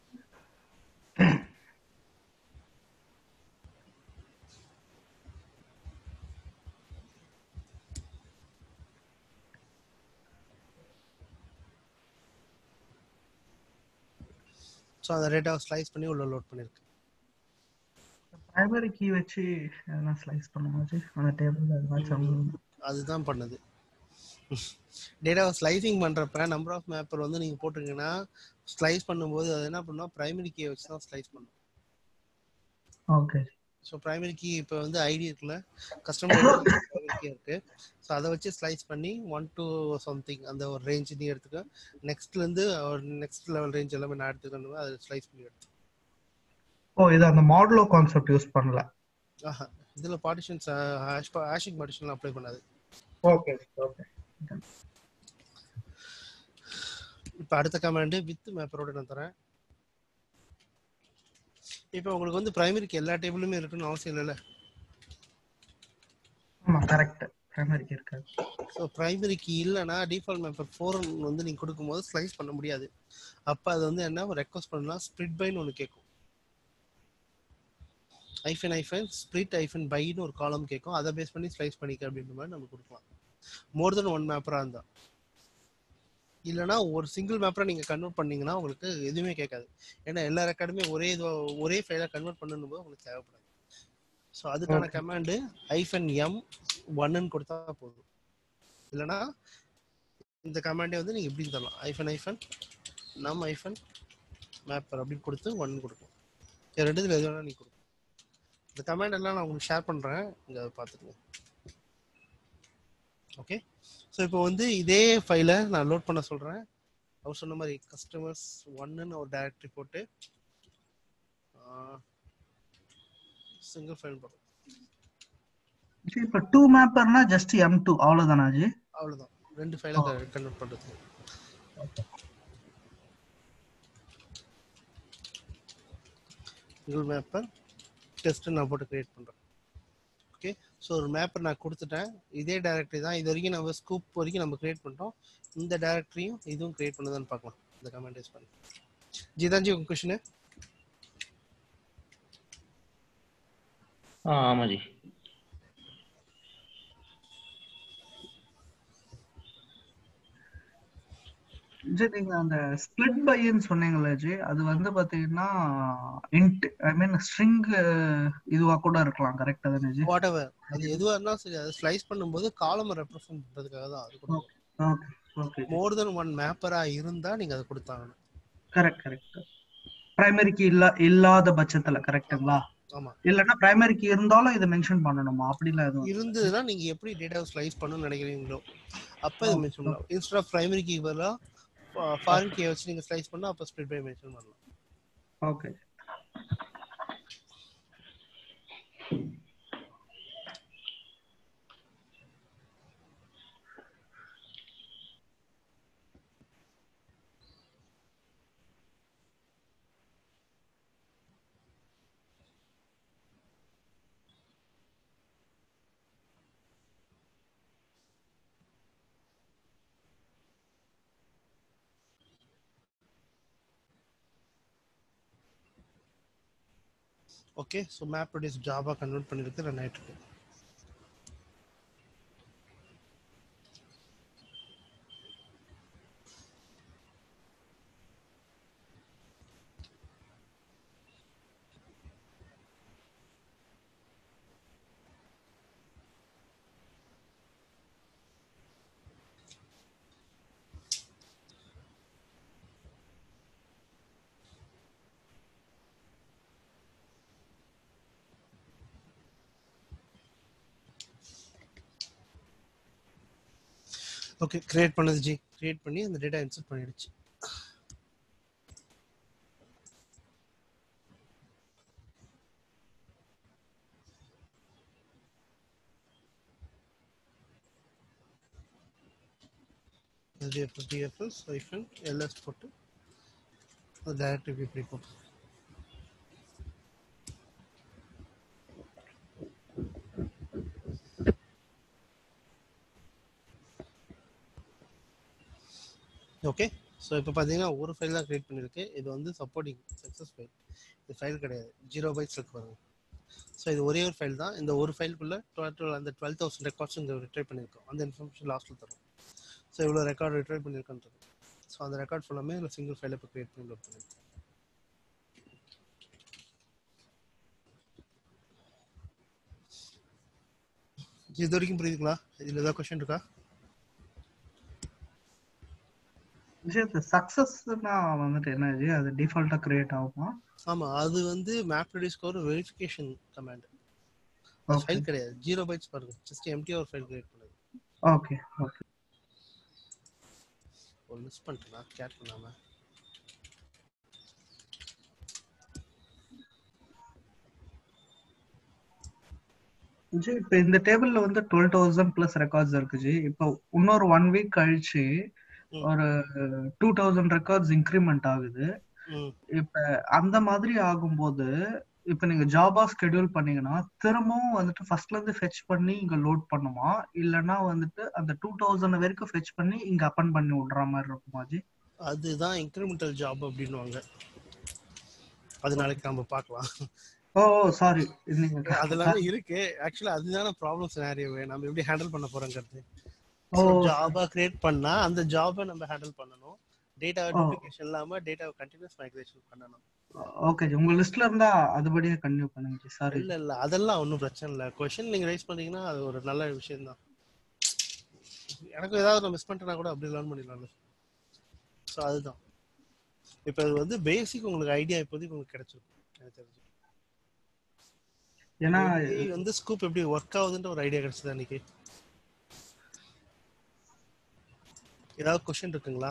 Speaker 2: ஸோ அந்த டேட்டாவை ஸ்லைஸ் பண்ணி உள்ள லோட் பண்ணியிருக்கு
Speaker 4: பிரைமரி கீ வச்சு எதனா ஸ்லைஸ் பண்ணும்போது அந்த டேபிள் ஏதாச்சும்
Speaker 2: அதுதான் பண்ணுது டேட்டாவை ஸ்லைசிங் பண்றப்ப நம்பர் ஆஃப் மேப்பர் வந்து நீங்க போட்டிருக்கீங்கன்னா ஸ்லைஸ் பண்ணும்போது அது என்ன பண்ணும் பிரைமரி கீயை வச்சு தான் ஸ்லைஸ் பண்ணும்
Speaker 4: ஓகே
Speaker 2: ஸோ பிரைமரி கீ இப்போ வந்து ஐடி இருக்குல்ல கஸ்டமர் பிரைமரி கீ இருக்கு ஸோ அதை வச்சு ஸ்லைஸ் பண்ணி ஒன் டு சம்திங் அந்த ஒரு ரேஞ்ச் நீ எடுத்துக்க நெக்ஸ்ட்ல இருந்து ஒரு நெக்ஸ்ட் லெவல் ரேஞ்ச் எல்லாமே நான் எடுத்துக்கணும் அதை ஸ்லைஸ் பண்ணி எடுத்து
Speaker 4: ஓ இது அந்த மாடுலோ கான்செப்ட் யூஸ் பண்ணல
Speaker 2: ஆஹா இதுல பார்ட்டிஷன்ஸ் ஹேஷிங் பார்ட்டிஷன் அப்ளை பண்ணாது
Speaker 4: ஓகே ஓகே
Speaker 2: இப்போ அடுத்த கமாண்டு வித் மேப்பரோட நான் தரேன் இப்போ உங்களுக்கு வந்து பிரைமரிக்கு எல்லா டேபிளுமே இருக்குன்னு அவசியம் இல்லைல்ல
Speaker 4: ஆமா கரெக்ட் பிரைமரி கீ இருக்காது
Speaker 2: ஸோ பிரைமரிக்கு இல்லைன்னா டிஃபால்ட் மேப்பர் ஃபோர் வந்து நீங்கள் கொடுக்கும்போது ஸ்லைஸ் பண்ண முடியாது அப்போ அது வந்து என்ன ரெக்வஸ்ட் பண்ணலாம் ஸ்ப்ளிட் பைன்னு ஒன்று கேட்கும் ஐஃபன் ஐஃபன் ஸ்ப்ளிட் ஐஃபன் பைன்னு ஒரு காலம் கேட்கும் அதை பேஸ் பண்ணி ஸ்லைஸ் பண்ணிக்க அப்படின்ற மாதிரி நம்ம கொடுக்கலாம் மோர் தென் ஒன் மேப்பராக இருந்தா இல்லைனா ஒரு சிங்கிள் மேப்பரை நீங்கள் கன்வெர்ட் பண்ணீங்கன்னா உங்களுக்கு எதுவுமே கேட்காது ஏன்னா எல்லா ரெக்கார்டுமே ஒரே இது ஒரே ஃபைலாக கன்வெர்ட் பண்ணணும் போது உங்களுக்கு தேவைப்படாது ஸோ அதுக்கான
Speaker 4: Okay.
Speaker 2: கமாண்டு ஐஃபன் எம் ஒன்னு கொடுத்தா போதும் இல்லைனா இந்த கமாண்டே வந்து நீங்கள் இப்படின்னு தரலாம் ஐஃபன் ஐஃபன் நம் ஐஃபன் மேப்பர் அப்படின்னு கொடுத்து ஒன் கொடுக்கும் இது ரெண்டுத்துல எது வேணா நீ கொடுக்கும் இந்த கமாண்ட் எல்லாம் நான் உங்களுக்கு ஷேர் பண்ணுறேன் இங்கே பார்த்துக்கோங்க ஓகே ஸோ இப்போ வந்து இதே ஃபைலை நான் லோட் பண்ண சொல்கிறேன் அவர் சொன்ன மாதிரி கஸ்டமர்ஸ் ஒன்னுன்னு ஒரு டைரக்டரி போட்டு சிங்கிள் ஃபைல் போடுறோம்
Speaker 4: ஜி இப்போ டூ மேப்பர்னா ஜஸ்ட் எம் டூ அவ்வளோதானா ஜி
Speaker 2: அவ்வளோதான் ரெண்டு ஃபைலை கன்வெர்ட் பண்ணுறது சிங்கிள் மேப்பர் டெஸ்ட்டு நான் போட்டு கிரியேட் பண்ணுறேன் ஓகே ஸோ ஒரு மேப்பர் நான் கொடுத்துட்டேன் இதே டைரக்டரி தான் இது வரைக்கும் நம்ம ஸ்கூப் வரைக்கும் நம்ம கிரியேட் பண்ணிட்டோம் இந்த டைரக்டரியும் இதுவும் கிரியேட் பண்ணுதான்னு பார்க்கலாம் இந்த கமெண்ட் யூஸ் பண்ணி ஜிதான்ஜி உங்கள் கொஷினு
Speaker 3: ஆ ஆமா ஜி
Speaker 4: ஜி நீங்க அந்த ஸ்பிளிட் பைன்னு சொன்னீங்கல்ல ஜி அது வந்து பாத்தீங்கன்னா இன்ட் ஐ மீன் ஸ்ட்ரிங் இதுவா கூட இருக்கலாம் கரெக்டா தானே ஜி
Speaker 2: வாட் எவர் அது எதுவாக இருந்தாலும் சரி அதை ஸ்லைஸ் பண்ணும்போது காலம் ரெப்ரசன்ட் பண்ணுறதுக்காக தான் அது கொடுக்கும்
Speaker 4: okay okay
Speaker 2: more then one மேப்பராக இருந்தால் நீங்கள் அதை கொடுத்தாங்கணும்
Speaker 4: கரெக்ட் கரெக்ட் பிரைமரிக்கு இல்ல இல்லாத பட்சத்துல கரெக்ட்டுங்களா
Speaker 2: ஆமாம்
Speaker 4: இல்லன்னா பிரைமரிக்கு இருந்தாலும் இதை மென்ஷன் பண்ணணுமா அப்படிலாம் எதுவும்
Speaker 2: இருந்ததுன்னா நீங்கள் எப்படி டேட்டாவை ஸ்லைஸ் பண்ணணும்னு நினைக்கிறீங்களோ அப்போ இது மென்ஷன் பண்ணலாம் இன்ஸ்டா ஆஃப் பிரைமரி கீ பதிலாக ஃபாரின் கீயை வச்சு நீங்கள் ஸ்லைஸ் பண்ணால் அப்போ ஸ்ப்ளிட் பை மென்ஷன் பண்ணலாம்
Speaker 4: okay
Speaker 2: okay so map produce Java convert பண்ணிருக்கு ரன் ஆயிட்டு இருக்கு ஓகே கிரியேட் பண்ணது ஜி கிரியேட் பண்ணி அந்த டேட்டா இன்சர்ட் பண்ணிடுச்சு டிஎஃப்எஸ் ஹைஃபன் எல்எஸ் போட்டு டைரக்டிவ் இப்படி போட்டு ஓகே ஸோ இப்போ பார்த்தீங்கன்னா ஒரு ஃபைல் தான் கிரியேட் பண்ணியிருக்கு இது வந்து சப்போர்ட்டிங் சக்ஸஸ் ஃபைல் இது ஃபைல் கிடையாது ஜீரோ பைட்ஸ் இருக்கு பாருங்க ஸோ இது ஒரே ஒரு ஃபைல் தான் இந்த ஒரு ஃபைலுக்குள்ள டுவெல் அந்த டுவெல் தௌசண்ட் ரெக்கார்ட்ஸ் இங்கே ரிட்ரைவ் பண்ணியிருக்கோம் அந்த இன்ஃபர்மேஷன் லாஸ்ட்டில் தரும் ஸோ இவ்வளோ ரெக்கார்ட் ரிட்ரைவ் பண்ணியிருக்கன்றது ஸோ அந்த ரெக்கார்ட் ஃபுல்லாமே இதில் சிங்கிள் ஃபைலை இப்போ கிரியேட் பண்ணி லோட் பண்ணியிருக்கோம் இது வரைக்கும் புரியுதுங்களா இதில் ஏதாவது கொஸ்டின் இருக்கா
Speaker 4: சக்சஸ்னா வந்துட்டு என்ன ஜி அது டிஃபால்ட்டா கிரியேட் ஆகுமா
Speaker 2: ஆமாம் அது வந்து மேப் ரெடியூஸ்க்கு ஒரு வெரிஃபிகேஷன் கமாண்ட்
Speaker 4: Okay.
Speaker 2: ஃபைல் கிடையாது ஜீரோ பைட்ஸ் பாருங்க ஜஸ்ட் எம்டியா ஒரு ஃபைல் கிரியேட் பண்ணுது
Speaker 4: ஓகே ஓகே
Speaker 2: ஒரு மிஸ் பண்ணிட்டேனா கேட் பண்ணாம
Speaker 4: ஜி இப்போ இந்த டேபிள்ல வந்து டுவெல் தௌசண்ட் பிளஸ் ரெக்கார்ட்ஸ் இருக்கு ஜி இப்போ இன்னொரு ஒன் வீக் கழிச்சு
Speaker 2: ம்.
Speaker 4: ஒரு டூ தௌசண்ட் ரெக்கார்ட்ஸ் இன்க்ரிமெண்ட் ஆகுது
Speaker 2: ம்
Speaker 4: இப்ப அந்த மாதிரி ஆகும்போது இப்ப நீங்க ஜாபா ஸ்கெடியூல் பண்ணீங்கன்னா திரும்பவும் வந்துட்டு ஃபர்ஸ்ட்ல இருந்து ஃபெச் பண்ணி இங்க லோட் பண்ணுமா இல்லனா வந்துட்டு அந்த டூ தௌசண்ட் வரைக்கும் ஃபெச் பண்ணி இங்க அப்பன் பண்ணி விடுற மாதிரி இருக்குமா ஜி
Speaker 2: அதுதான் இன்க்ரிமெண்டல் ஜாப் அப்படின்னுவாங்க அது நாளைக்கு நம்ம பார்க்கலாம்
Speaker 4: ஓ சாரி நீங்க
Speaker 2: அதெல்லாம் இருக்கு ஆக்சுவலா அதுதான ப்ராப்ளம் சினாரியோவே நம்ம எப்படி ஹேண்டில் பண்ண போறோங்கிறது
Speaker 4: ஓ
Speaker 2: ஜாபா கிரியேட் பண்ணா அந்த ஜாபை நம்ம ஹேண்டில் பண்ணணும் டேட்டா
Speaker 4: ஓ.
Speaker 2: டூப்ளிகேஷன் இல்லாம டேட்டா கண்டினியூஸ் மைக்ரேஷன் பண்ணணும்
Speaker 4: ஓகே ஜி உங்க லிஸ்ட்ல இருந்தா அதுபடியே கண்டினியூ பண்ணுங்க ஜி சாரி
Speaker 2: இல்ல இல்ல அதெல்லாம் ஒன்றும் பிரச்சனை இல்லை கொஷின் நீங்க ரைஸ் பண்ணீங்கன்னா அது ஒரு நல்ல விஷயம் தான் எனக்கு ஏதாவது மிஸ் பண்ணிட்டேனா கூட அப்படி லேர்ன் பண்ணிடலாம் ஸோ அதுதான் இப்போ இது வந்து பேசிக் உங்களுக்கு ஐடியா இப்போதைக்கு உங்களுக்கு கிடைச்சிருக்கும் எனக்கு தெரிஞ்சு
Speaker 4: ஏன்னா
Speaker 2: எப்படி வந்து ஸ்கூப் எப்படி ஒர்க் ஆகுதுன்ற ஒரு ஐடியா கிடைச்சது அன்னைக்கு ஏதாவது கொஸ்டின் இருக்குங்களா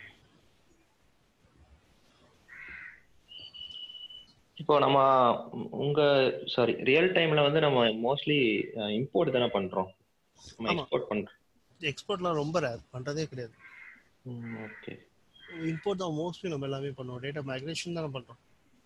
Speaker 3: இப்போ நம்ம உ- உங்க சாரி ரியல் டைம்ல வந்து நம்ம மோஸ்ட்லி இம்போர்ட் தானே பண்றோம் நம்ம
Speaker 2: ஆமா.
Speaker 3: எக்ஸ்போர்ட் பண்றோம்
Speaker 2: எக்ஸ்போர்ட்லாம் ரொம்ப ரேர் பண்றதே கிடையாது
Speaker 3: ஓகே
Speaker 2: இம்போர்ட் தான் மோஸ்ட்லி நம்ம எல்லாமே பண்ணுவோம் டேட்டா மைக்ரேஷன் தானே பண்றோம்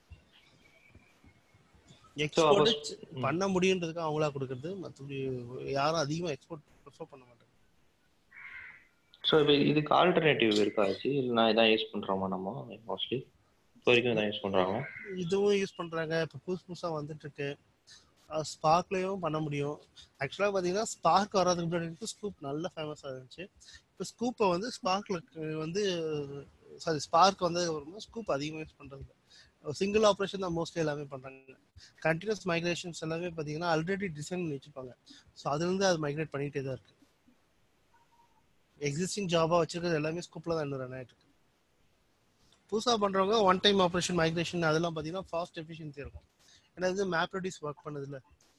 Speaker 2: எக்ஸ்போர்ட்
Speaker 3: ம்.
Speaker 2: பண்ண முடியுன்றதுக்கு அவங்களா கொடுக்கறது மற்றபடி யாரும் அதிகமா எக்ஸ்போர்ட் ப்ரிஃபர் பண்ண மாட்டாங்க
Speaker 3: ஸோ இப்போ இதுக்கு ஆல்டர்னேட்டிவ் இருக்காச்சு இல்லை நான் இதான் யூஸ் பண்றோமா நம்ம மோஸ்ட்லி இப்போ வரைக்கும் இதான் யூஸ் பண்றாங்க
Speaker 2: இதுவும் யூஸ் பண்றாங்க இப்போ புதுசு புதுசா வந்துட்டு இருக்கு ஸ்பார்க்லயும் பண்ண முடியும் ஆக்சுவலா பாத்தீங்கன்னா ஸ்பார்க் வர்றதுக்கு முன்னாடி ஸ்கூப் நல்ல ஃபேமஸா இருந்துச்சு இப்போ ஸ்கூப்பை வந்து ஸ்பார்க்ல வந்து சாரி ஸ்பார்க் வந்ததுக்கு அப்புறமா ஸ்கூப் அதிகமாக யூஸ் பண்றது சிங்கிள் ஆப்ரேஷன் தான் மோஸ்ட்லி எல்லாமே பண்றாங்க கண்டினியூஸ் மைக்ரேஷன்ஸ் எல்லாமே பாத்தீங்கன்னா ஆல்ரெடி டிசைன் பண்ணி வச்சிருப்பாங்க ஸோ அதுல இருந்து அது மைக்ரேட் பண்ணிட்டே தான் இருக்கு எக்ஸிஸ்டிங் ஜாபா வச்சிருக்கிறது எல்லாமே ஸ்கூப்ல தான் இன்னும் ரன் ஆயிட்டு இருக்கு புதுசா பண்றவங்க ஒன் டைம் ஆப்ரேஷன் மைக்ரேஷன் அதெல்லாம் பாத்தீங்கன்னா ஃபாஸ்ட் எஃபிஷியன்சி இருக்கும் ஏன்னா இது மேப் ரெடியூஸ் ஒர்க் பண்ணதுல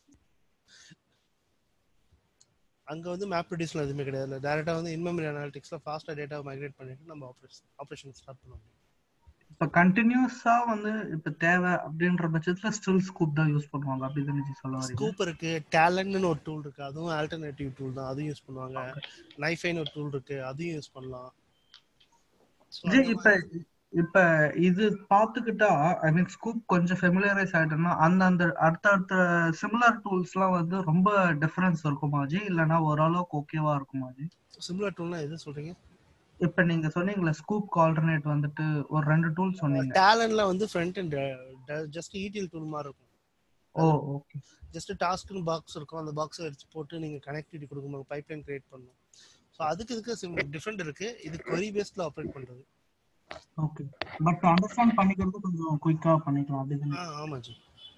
Speaker 2: அங்க வந்து மேப் ரெடியூஸ்ல எதுவுமே கிடையாது டேரக்டா வந்து இன்மெமரி அனாலிட்டிக்ஸ்ல ஃபாஸ்டா டேட்டா மைக்ரேட் பண்ணிட்டு நம்ம ஆப்ரேஷன் ஆப்ரேஷன் ஸ்டார்ட் பண்ண முடியும்
Speaker 4: இப்ப கண்டினியூஸா வந்து இப்ப தேவை அப்படின்ற பட்சத்துல ஸ்டில் ஸ்கூப் தான் யூஸ் பண்ணுவாங்க அப்படிதானே ஜி சொல்ல வரீங்க
Speaker 2: ஸ்கூப் இருக்கு டேலண்ட்னு ஒரு டூல் இருக்கு அதுவும் ஆல்டர்னேட்டிவ் டூல் தான் அதுவும் யூஸ் பண்ணுவாங்க நைஃபைன் ஒரு டூல் இருக்கு அதையும் யூஸ் பண்ணலாம் So,
Speaker 4: ஜி
Speaker 2: அந்த
Speaker 4: இப்ப இப்ப இது பாத்துக்கிட்டா ஐ மீன் ஸ்கூப் கொஞ்சம் ஃபெமிலியரைஸ் ஆயிட்டோம்னா அந்த அந்த அடுத்தடுத்த சிமிலர் டூல்ஸ் எல்லாம் வந்து ரொம்ப டிஃபரன்ஸ் இருக்குமா ஜி இல்லனா ஓரளவுக்கு ஓகேவா இருக்குமா ஜி
Speaker 2: சிமிலர் டூல்னா எது சொல்றீங்க
Speaker 4: இப்ப நீங்க சொன்னீங்களே ஸ்கூப் ஆல்டர்னேட் வந்துட்டு ஒரு ரெண்டு டூல் சொன்னீங்க
Speaker 2: டேலண்ட்ல வந்து front end just ETL tool மாதிரி இருக்கும்
Speaker 4: ஓ ஓகே
Speaker 2: ஜஸ்ட் டாஸ்க்னு பாக்ஸ் இருக்கும் அந்த பாக்ஸை எடுத்து போட்டு நீங்க கனெக்டிவிட்டி கொடுக்கும்போது பைப்லைன் கிரியேட் பண்ணணும் ஸோ அதுக்கு இதுக்கு டிஃப்ரெண்ட் இருக்கு இது query பேஸ்ட்ல ஆப்ரேட் பண்றது
Speaker 4: ஓகே பட் அண்டர்ஸ்டாண்ட் பண்ணிக்கிறது கொஞ்சம் குயிக்கா பண்ணிக்கலாம்
Speaker 2: ஆ
Speaker 4: அப்படிதானே
Speaker 2: ஆமா ஜி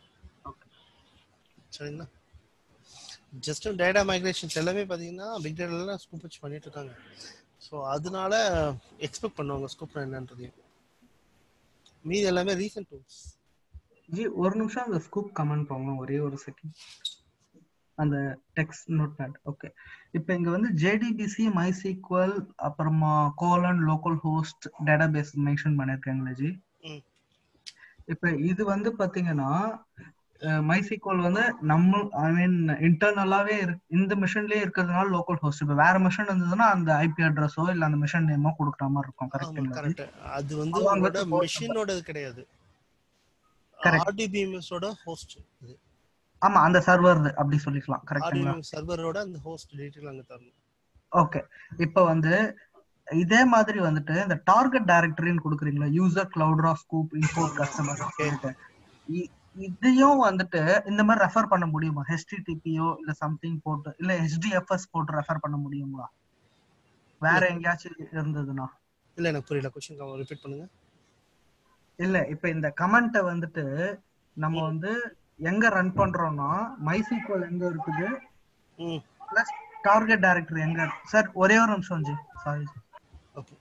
Speaker 2: சரிங்களா ஜஸ்ட் டேட்டா மைக்ரேஷன்ஸ் எல்லாமே பார்த்தீங்கன்னா பிக் டேட்டாலாம் ஸ்கூப் வச்சு பண்ணிட்டு இருக்காங்க ஸோ அதனால எக்ஸ்பெக்ட் பண்ணுவாங்க ஸ்கூப் என்னன்றதையும் மீதி எல்லாமே ரீசன்ட் டூல்ஸ்
Speaker 4: ஜி ஒரு நிமிஷம் அந்த ஸ்கூப் கமெண்ட் போங்க ஒரே ஒரு செகண்ட் அந்த டெக்ஸ்ட் நோட் பேட் ஓகே இப்போ இங்க வந்து ஜேடிபிசி மைசீக்வல் அப்புறமா colon local host database mention பண்ணிருக்காங்களே ஜி
Speaker 2: ம்.
Speaker 4: இப்போ இது வந்து பாத்தீங்கன்னா மைசீக்வல் வந்து நம்ம ஐ மீன் இன்டர்னலாவே இந்த மிஷின்லயே இருக்கிறதுனால லோக்கல் ஹோஸ்ட் இப்போ வேற மிஷின் இருந்ததுன்னா அந்த ஐபி அட்ரஸோ இல்ல அந்த மிஷின் நேமோ கொடுக்குற மாதிரி இருக்கும்
Speaker 2: ஆமா
Speaker 4: கரெக்ட்டுங்களா
Speaker 2: கரெக்ட் அது வந்து
Speaker 4: அவங்க
Speaker 2: உங்களோட
Speaker 4: வந்து host
Speaker 2: மிஷினோட கிடையாது
Speaker 4: Correct.
Speaker 2: ஆர்டிபிஎம்எஸோட ஹோஸ்ட் இது
Speaker 4: ஆமா அந்த சர்வர் அப்படி சொல்லிக்கலாம் கரெக்ட்டுங்களா
Speaker 2: ஆர்டிபிஎம் சர்வரோட அந்த ஹோஸ்ட் டீடைல் அங்க தரணும்
Speaker 4: ஓகே இப்போ வந்து இதே மாதிரி வந்துட்டு இந்த டார்கெட் டைரக்டரின்னு கொடுக்குறீங்களா user Cloudera Sqoop import customer இதையும் வந்துட்டு இந்த மாதிரி ரெஃபர் பண்ண முடியுமா ஹெச்டிடிபியோ இல்ல சம்திங் போட்டு இல்ல ஹெச்டிஎஃப்எஸ் போட்டு ரெஃபர் பண்ண முடியுங்களா வேற எங்கேயாச்சும் இருந்ததுன்னா
Speaker 2: இல்ல எனக்கு புரியல கொஸ்டின் ரிப்பீட் பண்ணுங்க
Speaker 4: இல்ல இப்ப இந்த கமெண்ட்டை வந்துட்டு நம்ம வந்து எங்க ரன் பண்றோம்னா மைசீக்வல் எங்க இருக்குது
Speaker 2: ம்
Speaker 4: பிளஸ் டார்கெட் டைரக்டரி எங்க இருக்கு சார் ஒரே ஒரு நிமிஷம் ஜி சாரி
Speaker 2: ஓகே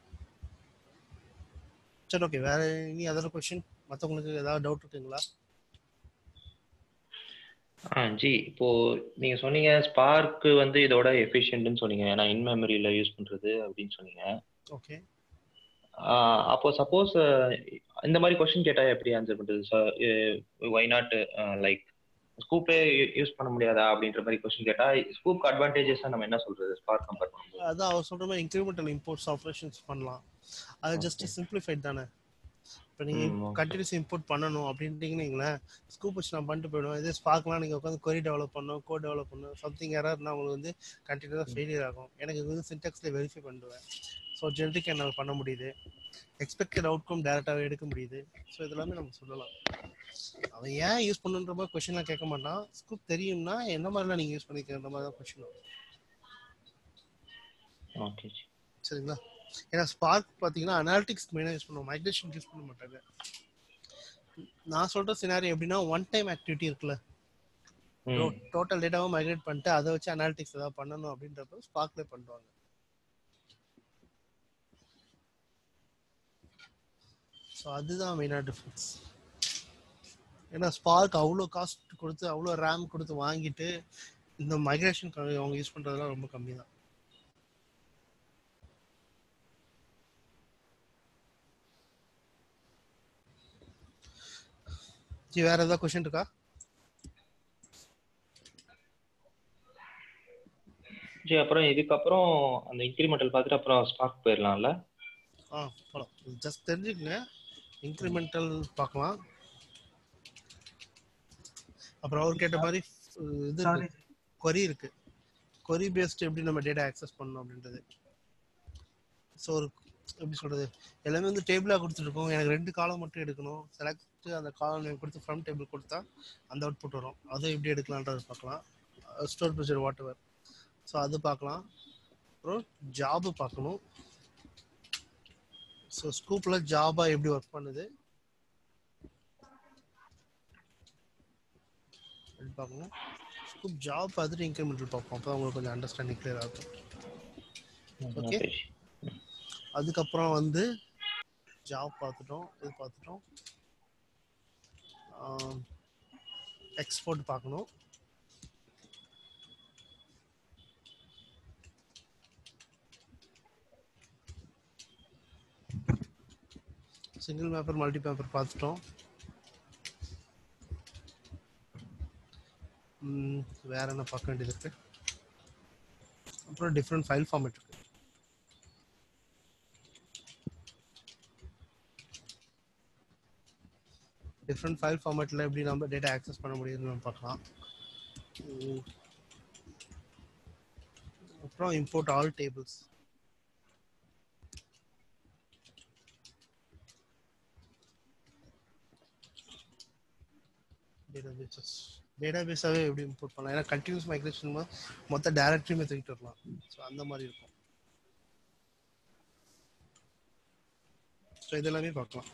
Speaker 2: சரி ஓகே வேற இனி அதர் கொஸ்டின் மத்தவங்களுக்கு ஏதாவது டவுட் இருக்குங்களா
Speaker 3: ஆ ஜி இப்போ நீங்க சொன்னீங்க ஸ்பார்க் வந்து இதோட எஃபிஷியன்ட்னு சொன்னீங்க ஏன்னா இன் மெமரியில யூஸ் பண்றது அப்படின்னு சொன்னீங்க
Speaker 2: ஓகே
Speaker 3: ஆ, அப்போ சப்போஸ் இந்த மாதிரி கொஸ்டின் கேட்டா எப்படி ஆன்சர் பண்றது சார் ஒய் நாட் லைக் ஸ்கூப்பே யூஸ் பண்ண முடியாதா அப்படின்ற மாதிரி கொஸ்டின் கேட்டா ஸ்கூப் அட்வான்டேஜஸ் நம்ம என்ன சொல்றது ஸ்பார்க் கம்பேர் பண்ணும்போது
Speaker 2: அதான் அவர் சொல்ற மாதிரி இன்க்ரிமெண்டல் இம்போர்ட்ஸ் ஆப்ரேஷன்ஸ் பண்ணலாம் அது ஜஸ்ட் சிம்பிளிஃபைட் தானே இப்போ நீங்கள்
Speaker 3: ம், okay.
Speaker 2: கண்டினியூஸ் இம்போர்ட் பண்ணணும் அப்படின்ட்டீங்கன்னா ஸ்கூப் வச்சு நான் பண்ணிட்டு போயிடுவோம் இதே ஸ்பார்க்லாம் நீங்கள் உட்காந்து கொரி டெவலப் பண்ணணும் கோட் டெவலப் பண்ணணும் சம்திங் யாராருன்னா உங்களுக்கு வந்து கண்டினியூஸாக ஃபெயிலியர் ஆகும் எனக்கு இது வந்து சின்டெக்ஸில் வெரிஃபை பண்ணுவேன் ஸோ ஜென்ரிக் என்னால் பண்ண முடியுது எக்ஸ்பெக்டட் அவுட்கம் டேரெக்டாகவே எடுக்க முடியுது ஸோ இதெல்லாமே நம்ம சொல்லலாம் அவன் ஏன் யூஸ் பண்ணுன்ற மாதிரி கொஷின்லாம் கேட்க மாட்டான் ஸ்கூப் தெரியும்னா என்ன மாதிரிலாம் நீங்கள் யூஸ் பண்ணிக்கிற மாதிரி தான் கொஷின்
Speaker 3: ஓகே ஜி
Speaker 2: சரிங்களா ஏன்னா ஸ்பார்க் பார்த்தீங்கன்னா அனாலிட்டிக்ஸ் மெயினாக யூஸ் பண்ணுவோம் மைக்ரேஷன் யூஸ் பண்ண மாட்டாங்க நான் சொல்ற சினாரி எப்படின்னா ஒன் டைம் ஆக்டிவிட்டி இருக்குல்ல
Speaker 3: ம்
Speaker 2: டோட்டல் டேட்டாவை மைக்ரேட் பண்ணிட்டு அதை வச்சு அனாலிட்டிக்ஸ் ஏதாவது பண்ணணும் அப்படின்றப்ப ஸ்பார்க்ல பண்ணுவாங்க ஸோ அதுதான் மெயினாக டிஃப்ரென்ஸ் ஏன்னா ஸ்பார்க் அவ்வளோ காஸ்ட் கொடுத்து அவ்வளோ ரேம் கொடுத்து வாங்கிட்டு இந்த மைக்ரேஷன் அவங்க யூஸ் பண்ணுறதுலாம் ரொம்ப கம்மி தான் ஜி வேற ஏதாவது கொஸ்டின் இருக்கா
Speaker 3: ஜி அப்புறம் இதுக்கப்புறம் அந்த இன்க்ரிமெண்டல் பார்த்துட்டு அப்புறம் ஸ்பார்க் போயிடலாம்ல
Speaker 2: ஆ போகலாம் ஜஸ்ட் தெரிஞ்சுக்கங்க இன்க்ரிமெண்டல் பார்க்கலாம் அப்புறம் அவர் கேட்ட மாதிரி அஹ், இது
Speaker 4: சாரி
Speaker 2: கொரி இருக்கு கொரி பேஸ்ட் எப்படி நம்ம டேட்டா ஆக்சஸ் பண்ணணும் அப்படின்றது ஸோ ஒரு எப்படி சொல்றது எல்லாமே வந்து டேபிளாக கொடுத்துருக்கோம் எனக்கு ரெண்டு காலம் மட்டும் எடுக்கணும் செலக்ட் அந்த காலம் நேம் கொடுத்து ஃப்ரம் டேபிள் கொடுத்தா அந்த அவுட்புட் வரும் அதை எப்படி எடுக்கலான்றது பார்க்கலாம் store procedure whatever so அது பார்க்கலாம் அப்புறம் ஜாபு பார்க்கணும் ஸோ ஸ்கூப்பில் ஜாபா எப்படி ஒர்க் பண்ணுது அப்படி பார்க்கணும் ஸ்கூப் ஜாப் பார்த்துட்டு இன்க்ரிமெண்டல் பார்ப்போம் அப்போ உங்களுக்கு கொஞ்சம் அண்டர்ஸ்டாண்டிங் கிளியர் ஆகும் Okay.
Speaker 3: ஓகே ஜி
Speaker 2: அதுக்கப்புறம் வந்து ஜாப் பார்த்துட்டோம் இது பார்த்துட்டோம் எக்ஸ்போர்ட் பார்க்கணும் சிங்கிள் பேப்பர் மல்டி பேப்பர் பார்த்துட்டோம் ம், வேற என்ன பார்க்க வேண்டியது இருக்கு அப்புறம் டிஃப்ரெண்ட் ஃபைல் ஃபார்மேட் இருக்கு டிஃப்ரெண்ட் ஃபைல் ஃபார்மேட்டில் எப்படி நம்ம டேட்டா ஆக்சஸ் பண்ண முடியுதுன்னு நம்ம பார்க்கலாம் உம். அப்புறம் இம்போர்ட் ஆல் டேபிள்ஸ் டேட்டாபேசஸ் டேட்டாபேஸாகவே எப்படி இம்போர்ட் பண்ணலாம் ஏன்னா கண்டினியூஸ் மைக்ரேஷன் மொத்த டேரக்டரியுமே தூக்கிட்டு வரலாம் ஸோ அந்த மாதிரி இருக்கும் ஸோ இதெல்லாமே பார்க்கலாம்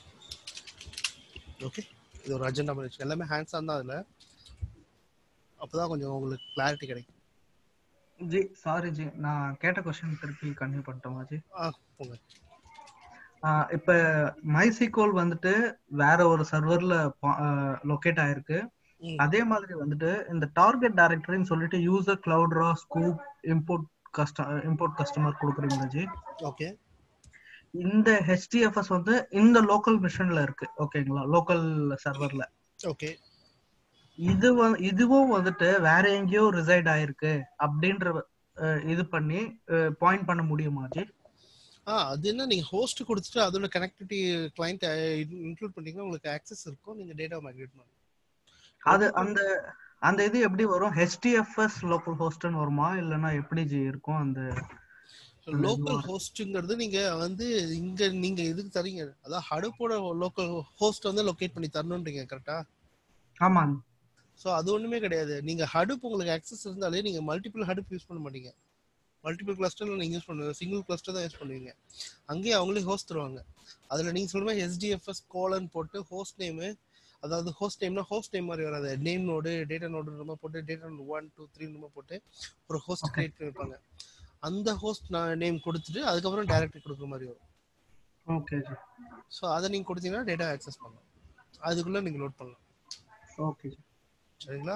Speaker 2: ஓகே இது ஒரு அஜெண்டா மாதிரி வச்சு எல்லாமே ஹேண்ட்ஸ் ஆன் தான் அதில் அப்போதான் கொஞ்சம் உங்களுக்கு கிளாரிட்டி கிடைக்கும்
Speaker 4: ஜி சாரி ஜி நான் கேட்ட கொஸ்டின் திருப்பி கன்டினியூ பண்ணிட்டோமா ஜி
Speaker 2: ஆ போங்க
Speaker 4: ஆஹ் இப்ப மைசீக்வல் வந்துட்டு வேற ஒரு சர்வர்ல லொக்கேட் ஆயிருக்கு
Speaker 2: ம்.
Speaker 4: அதே மாதிரி வந்துட்டு இந்த டார்கெட் டைரக்டரின்னு சொல்லிட்டு user Cloudera Sqoop import custom import customer கொடுக்குறீங்களா ஜி
Speaker 2: ஓகே
Speaker 4: இந்த ஹெச்டிஎஃப்எஸ் வந்து இந்த லோக்கல் மிஷின்ல இருக்கு ஓகேங்களா லோக்கல் சர்வர்ல
Speaker 2: ஓகே
Speaker 4: இது வ- இதுவும் வந்துட்டு வேற எங்கேயோ ரிசைட் ஆயிருக்கு அப்படின்ற அஹ், இது பண்ணி பாயிண்ட் பண்ண முடியுமா ஜி
Speaker 2: ஆ அது என்ன நீங்க ஹோஸ்ட் கொடுத்துட்டு அதோட கனெக்டிவிட்டி கிளைண்ட் இன்க்ளூட் பண்ணீங்கன்னா உங்களுக்கு ஆக்சஸ் இருக்கும் நீங்க டேட்டா மைக்ரேட் பண்ணலாம்
Speaker 4: அது அந்த அந்த இது எப்படி வரும் ஹெச்டிஎஃப்எஸ் லோக்கல் ஹோஸ்ட்னு வருமா இல்லைன்னா எப்படி ஜி இருக்கும் அந்த
Speaker 2: லோக்கல் ஹோஸ்ட்ங்கிறது நீங்க வந்து இங்க நீங்க இதுக்கு தரீங்க அதான் ஹடுப்போட லோக்கல் ஹோஸ்ட் வந்து லொகேட் பண்ணி தரணுன்றீங்க கரெக்டா
Speaker 4: ஆமா
Speaker 2: ஸோ அது ஒண்ணுமே கிடையாது நீங்க ஹடுப் உங்களுக்கு ஆக்சஸ் இருந்தாலே நீங்க மல்டிபிள் ஹடுப் யூஸ் பண்ண மாட்டீங்க மல்டிபிள் கிளஸ்டர்ல நீங்க யூஸ் பண்ணுவீங்க சிங்கிள் கிளஸ்டர் தான் யூஸ் பண்ணுவீங்க அங்கேயே அவங்களே ஹோஸ்ட் தருவாங்க அதுல நீங்க சொல்ற மாதிரி எஸ்டிஎஃப்எஸ் கோலன் போட்டு ஹோஸ்ட் நேமு அதாவது ஹோஸ்ட் நேம்னா ஹோஸ்ட் நேம் மாதிரி வராது நேம் நோடு டேட்டா நோடு நம்ம போட்டு data node one two three நம்ம போட்டு ஒரு ஹோஸ்ட்
Speaker 4: Okay.
Speaker 2: கிரியேட் பண்ணிருப்பாங்க அந்த ஹோஸ்ட் நேம் கொடுத்துட்டு அதுக்கப்புறம் டைரக்ட் கொடுக்குற மாதிரி வரும்
Speaker 4: ஓகே ஜி
Speaker 2: ஸோ அதை நீங்க கொடுத்தீங்கன்னா டேட்டா ஆக்சஸ் பண்ணலாம் அதுக்குள்ள நீங்க லோட் பண்ணலாம்
Speaker 4: ஓகே ஜி
Speaker 2: சரிங்களா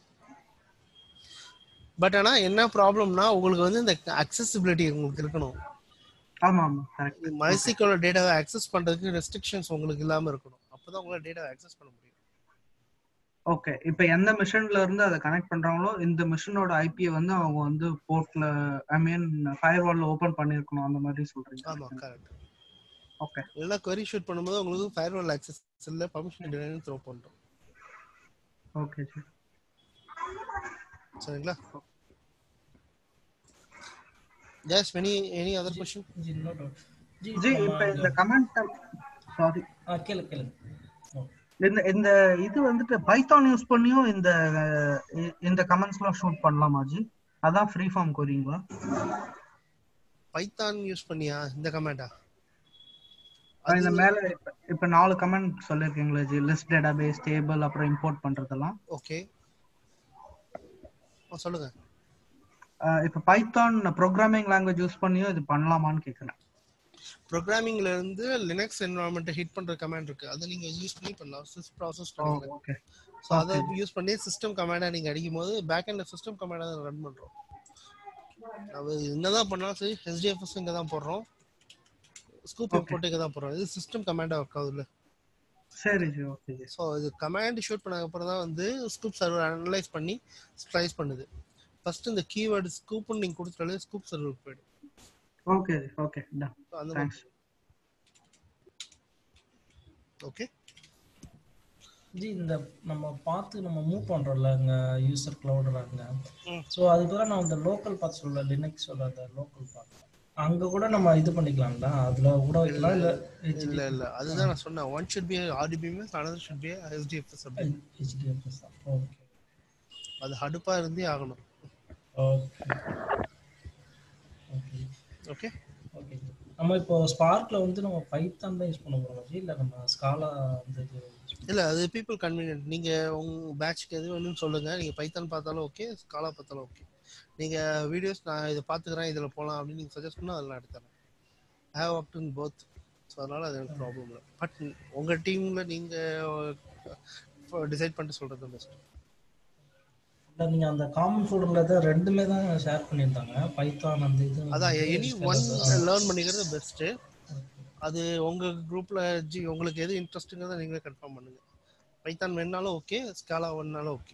Speaker 2: பட் ஆனா என்ன ப்ராப்ளம்னா உங்களுக்கு வந்து இந்த அக்சசிபிலிட்டி உங்களுக்கு இருக்கணும்
Speaker 4: ஆமா ஆமா கரெக்ட்
Speaker 2: மைசிக்கோட டேட்டாவை அக்சஸ் பண்றதுக்கு ரெஸ்ட்ரிக்ஷன்ஸ் உங்களுக்கு இல்லாம இருக்கணும் அப்பதான் உங்களால டேட்டாவை அக்சஸ் பண்ண முடியும்
Speaker 4: ஓகே இப்போ எந்த மிஷின்ல இருந்து அதை கனெக்ட் பண்றாங்களோ இந்த மிஷினோட ஐபியை வந்து அவங்க வந்து போர்ட்ல ஐ மீன் ஃபயர் வால்ல ஓபன் பண்ணிருக்கணும் அந்த மாதிரி
Speaker 2: ஆமா
Speaker 4: சொல்றீங்க
Speaker 2: கரெக்ட்
Speaker 4: ஓகே
Speaker 2: இல்லைன்னா query ஷூட் பண்ணும்போது உங்களுக்கு ஃபயர் வால் அக்சஸ் இல்ல பர்மிஷன் இல்லைன்னு த்ரோ பண்றோம்
Speaker 4: ஓகே ஜி
Speaker 2: சரிங்களா just any any other question
Speaker 5: ji no doubt. Ji
Speaker 4: ji
Speaker 5: நம்ம
Speaker 4: இப்போ இந்த
Speaker 5: இந்த-
Speaker 4: கமெண்ட் சாரி
Speaker 5: ஆ, கேளு கேளு ஓ,
Speaker 4: இந்த இந்த இது வந்துட்டு பைத்தான் யூஸ் பண்ணியும் இந்த இ- இந்த கமெண்ட்ஸ்லாம் ஷூட் பண்ணலாமா ஜி அதான் ஃப்ரீ ஃபார்ம் கோரிங்களா
Speaker 2: பைத்தான் யூஸ் பண்ணியா இந்த கமெண்டா
Speaker 4: இந்த மேல இப்ப- இப்ப நாலு கமெண்ட் சொல்லிருக்கீங்களா ஜி லிஸ்ட் டேட்டாபேஸ் டேபிள் அப்புறம் இம்போர்ட் பண்றதெல்லாம்
Speaker 2: ஓகே சொல்லுங்க
Speaker 4: அஹ் இப்ப பைத்தான் ப்ரோக்ராமிங் லாங்குவேஜ் யூஸ் பண்ணியும் இது பண்ணலாமான்னு கேக்குறேன்
Speaker 2: ப்ரோக்ராமிங்ல இருந்து லினக்ஸ் என்வரான்மெண்ட் ஹிட் பண்ற கமாண்ட் இருக்கு அதை நீங்க யூஸ் பண்ணி பண்ணலாம் சிஸ் ப்ராசஸ் பண்ணுங்க
Speaker 4: ஓகே
Speaker 2: ஸோ அதை யூஸ் பண்ணி சிஸ்டம் கமாண்டா நீங்க அடிக்கும் போது பேக் எண்ட்ல சிஸ்டம் கமாண்டா ரன் பண்றோம் நம்ம என்னதான் பண்ணாலும் சரி ஹெச்டிஎஃப்எஸ் இங்க தான் போடுறோம் ஸ்கூப்
Speaker 4: Okay.
Speaker 2: இம்போர்ட் இங்க தான் போடுறோம் இது சிஸ்டம் கமாண்டா ஒர்க் ஆகுதுல்ல
Speaker 4: சரி ஜி ஓகே ஜி
Speaker 2: ஸோ இது கமாண்ட் ஷூட் பண்ண அப்புறம் தான் வந்து ஸ்கூப் சர்வர் அனலைஸ் பண்ணி ஸ்லைஸ் பண்ணுது ஃபர்ஸ்ட் இந்த கீவேர்டு ஸ்கூப்னு நீங்க கொடுத்தாலே ஸ்கூப் சர்வருக்கு போயிடும்
Speaker 4: okay ji okay done
Speaker 2: So, அந்த
Speaker 4: தேங்க்ஸ்
Speaker 2: ஓகே
Speaker 5: ஜி இந்த நம்ம பார்த்து நம்ம மூவ் பண்றோம்ல இங்க யூசர் கிளவுடுறாங்க
Speaker 2: ம்.
Speaker 5: ஸோ அதுக்கு நான் இந்த லோக்கல் பார்த்து சொல்ல லினக்ஸோட அந்த லோக்கல் பார்த்து அங்க கூட நம்ம இது பண்ணிக்கலாம்ல அதுல கூட வைக்கலாம் இல்ல
Speaker 2: இல்ல இல்ல அதுதான் நான் சொன்னேன் one should be RDBMS another should be HDFS அப்படி
Speaker 5: ஹெச்டிஎஃப்எஸ் ஓகே
Speaker 2: அது ஹடுப்பா இருந்தே ஆகணும்
Speaker 5: ஓகே ஓகே
Speaker 2: ஓகே
Speaker 5: ஓகே நம்ம இப்போ ஸ்பார்க்ல வந்து நம்ம பைத்தான் தான் யூஸ் பண்ண போறோம் ஜி இல்ல நம்ம ஸ்காலா அந்த இது
Speaker 2: இல்ல அது பீப்புள் கன்வீனியன்ட் நீங்க உங்க பேட்ச்க்கு எது வேணும்னு சொல்லுங்க நீங்க பைத்தான் பார்த்தாலும் ஓகே ஸ்காலா பார்த்தாலும் ஓகே நீங்க வீடியோஸ் நான் இதை பாத்துக்கிறேன் இதுல போலாம் அப்படின்னு நீங்க சஜஸ்ட் பண்ணா அதெல்லாம் எடுத்துறேன் I have up to both so அதனால அது எனக்கு ப்ராப்ளம் இல்லை பட் உங்க டீம்ல நீங்க டிசைட் பண்ணிட்டு சொல்றது பெஸ்ட்
Speaker 5: இல்ல நீங்க அந்த காமன் ஃபோல்டர்ல தான் ரெண்டுமே தான் ஷேர் பண்ணியிருந்தாங்க பைத்தான் அந்த இது
Speaker 2: அதான்
Speaker 5: வந்து
Speaker 2: எனி
Speaker 5: Scala
Speaker 2: ஒன்
Speaker 5: தான்.
Speaker 2: லேர்ன் பண்ணிக்கிறது பெஸ்ட்
Speaker 5: Okay.
Speaker 2: அது உங்க குரூப்ல ஜி உங்களுக்கு எது இன்ட்ரெஸ்ட்டுங்கிறத நீங்களே கன்ஃபார்ம் பண்ணுங்க பைத்தான் வேணாலும் ஓகே ஸ்காலா வேணாலும் ஓகே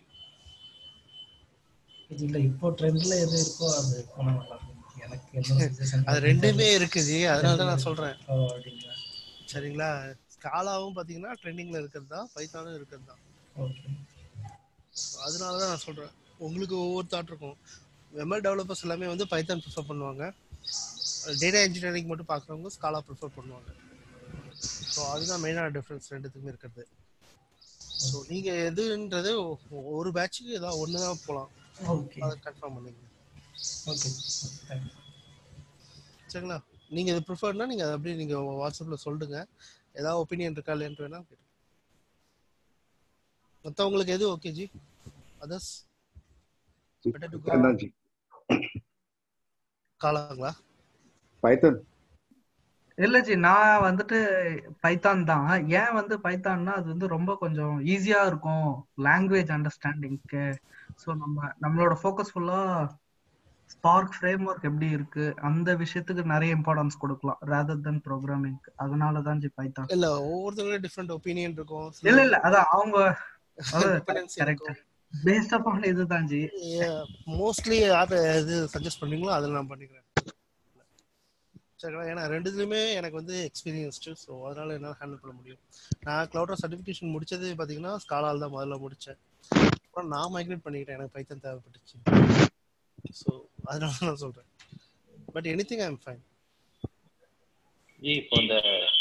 Speaker 5: இது இல்ல இப்போ ட்ரெண்ட்ல எது இருக்கோ அது போனா நல்லா இருக்கும் எனக்கு என்ன suggestion
Speaker 2: அது ரெண்டுமே இருக்கு ஜி அதனால தான் நான் சொல்றேன்
Speaker 5: ஓ, அப்படிங்களா
Speaker 2: சரிங்களா ஸ்காலாவும் பாத்தீங்கன்னா ட்ரெண்டிங்ல இருக்கிறது தான் பைத்தானும் இருக்கிறது தான்
Speaker 5: ஓகே
Speaker 2: அதனால தான் நான் சொல்றேன் உங்களுக்கு ஒவ்வொரு தாட் இருக்கும் எம்எல் டெவலப்பர்ஸ் எல்லாமே வந்து பைத்தான் ப்ரிஃபர் பண்ணுவாங்க டேட்டா இன்ஜினியரிங் மட்டும் பார்க்குறவங்க ஸ்காலா ப்ரிஃபர் பண்ணுவாங்க ஸோ அதுதான் மெயினான டிஃப்ரென்ஸ் ரெண்டுத்துக்குமே இருக்கிறது ஸோ நீங்க எதுன்றது ஒ- ஒரு பேட்சுக்கு ஏதாவது ஒன்று தான் போகலாம்
Speaker 5: ஓகே
Speaker 2: அதை கன்ஃபார்ம் பண்ணிங்க
Speaker 5: ஓகே தேங்க்ஸ்
Speaker 2: சரிங்களா நீங்க இது ப்ரிஃபர்னா நீங்க அதை அப்படியே நீங்க வாட்ஸ்அப்ல சொல்லுங்க ஏதாவது ஒப்பீனியன் இருக்கா இல்லையான்னு வேணா கேட்டு மற்றவங்களுக்கு எது okay ji others Better to go.
Speaker 6: Python தான் ஜி
Speaker 2: காலாங்களா
Speaker 6: பைத்தன்
Speaker 4: இல்ல ஜி நான் வந்துட்டு பைத்தான் தான் ஏன் வந்து பைத்தான்னா அது வந்து ரொம்ப கொஞ்சம் ஈஸியா இருக்கும் லாங்குவேஜ் அண்டர்ஸ்டாண்டிங்க்கு ஸோ நம்ம நம்மளோட ஃபோக்கஸ் ஃபுல்லா ஸ்பார்க் ஃப்ரேம் ஒர்க் எப்படி இருக்கு அந்த விஷயத்துக்கு நிறைய இம்பார்ட்டன்ஸ் கொடுக்கலாம் ரேதர் தென் ப்ரோக்ராமிங் அதனால தான் ஜி பைத்தான்
Speaker 2: இல்ல ஒவ்வொருத்தவங்களும் டிஃப்ரெண்ட் ஒப்பீனியன் இருக்கும்
Speaker 4: இல்ல இல்ல அதான் அவங்க
Speaker 2: டிபெண்டன்சி
Speaker 4: கரெக்ட் பேஸ்ட் அப்பான் இதுதான் ஜி
Speaker 2: மோஸ்ட்லி யார் இது சஜஸ்ட் பண்றீங்களோ அதில் நான் பண்ணிக்கிறேன் சரிங்களா ஏன்னா ரெண்டுத்துலையுமே எனக்கு வந்து எக்ஸ்பீரியன்ஸ்டு ஸோ அதனால என்னால் ஹேண்டில் பண்ண முடியும் நான் க்ளவுடர் சர்டிஃபிகேஷன் முடிச்சது பார்த்தீங்கன்னா ஸ்காலால் தான் முதல்ல முடித்தேன் அப்புறம் நான் மைக்ரேட் பண்ணிக்கிட்டேன் எனக்கு பைத்தன் தேவைப்பட்டுச்சு ஸோ அதனால நான் சொல்கிறேன் but anything I am fine
Speaker 3: ji இப்போ இந்த